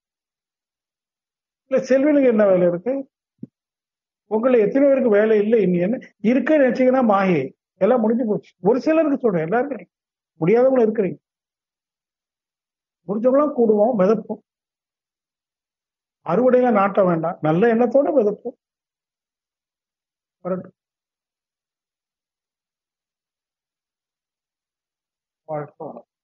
இல்ல செல்வனுக்கு என்ன வேலை இருக்கு உங்களை எத்தனை பேருக்கு வேலை இல்லை இனி என்ன இருக்குன்னு நினைச்சீங்கன்னா மாயை எல்லாம் முடிஞ்சு போச்சு ஒரு சிலருக்கு சொல்றேன் எல்லாரும் கிடையாது. முடியாதவங்களும் இருக்கிறீங்க முடிஞ்சவங்களாம் கூடுவோம் விதைப்போம் அறுவடையில நாட்ட வேண்டாம் நல்ல எண்ணத்தோட விதைப்போம் வரட்டும் வாழ்க்கை வளம்.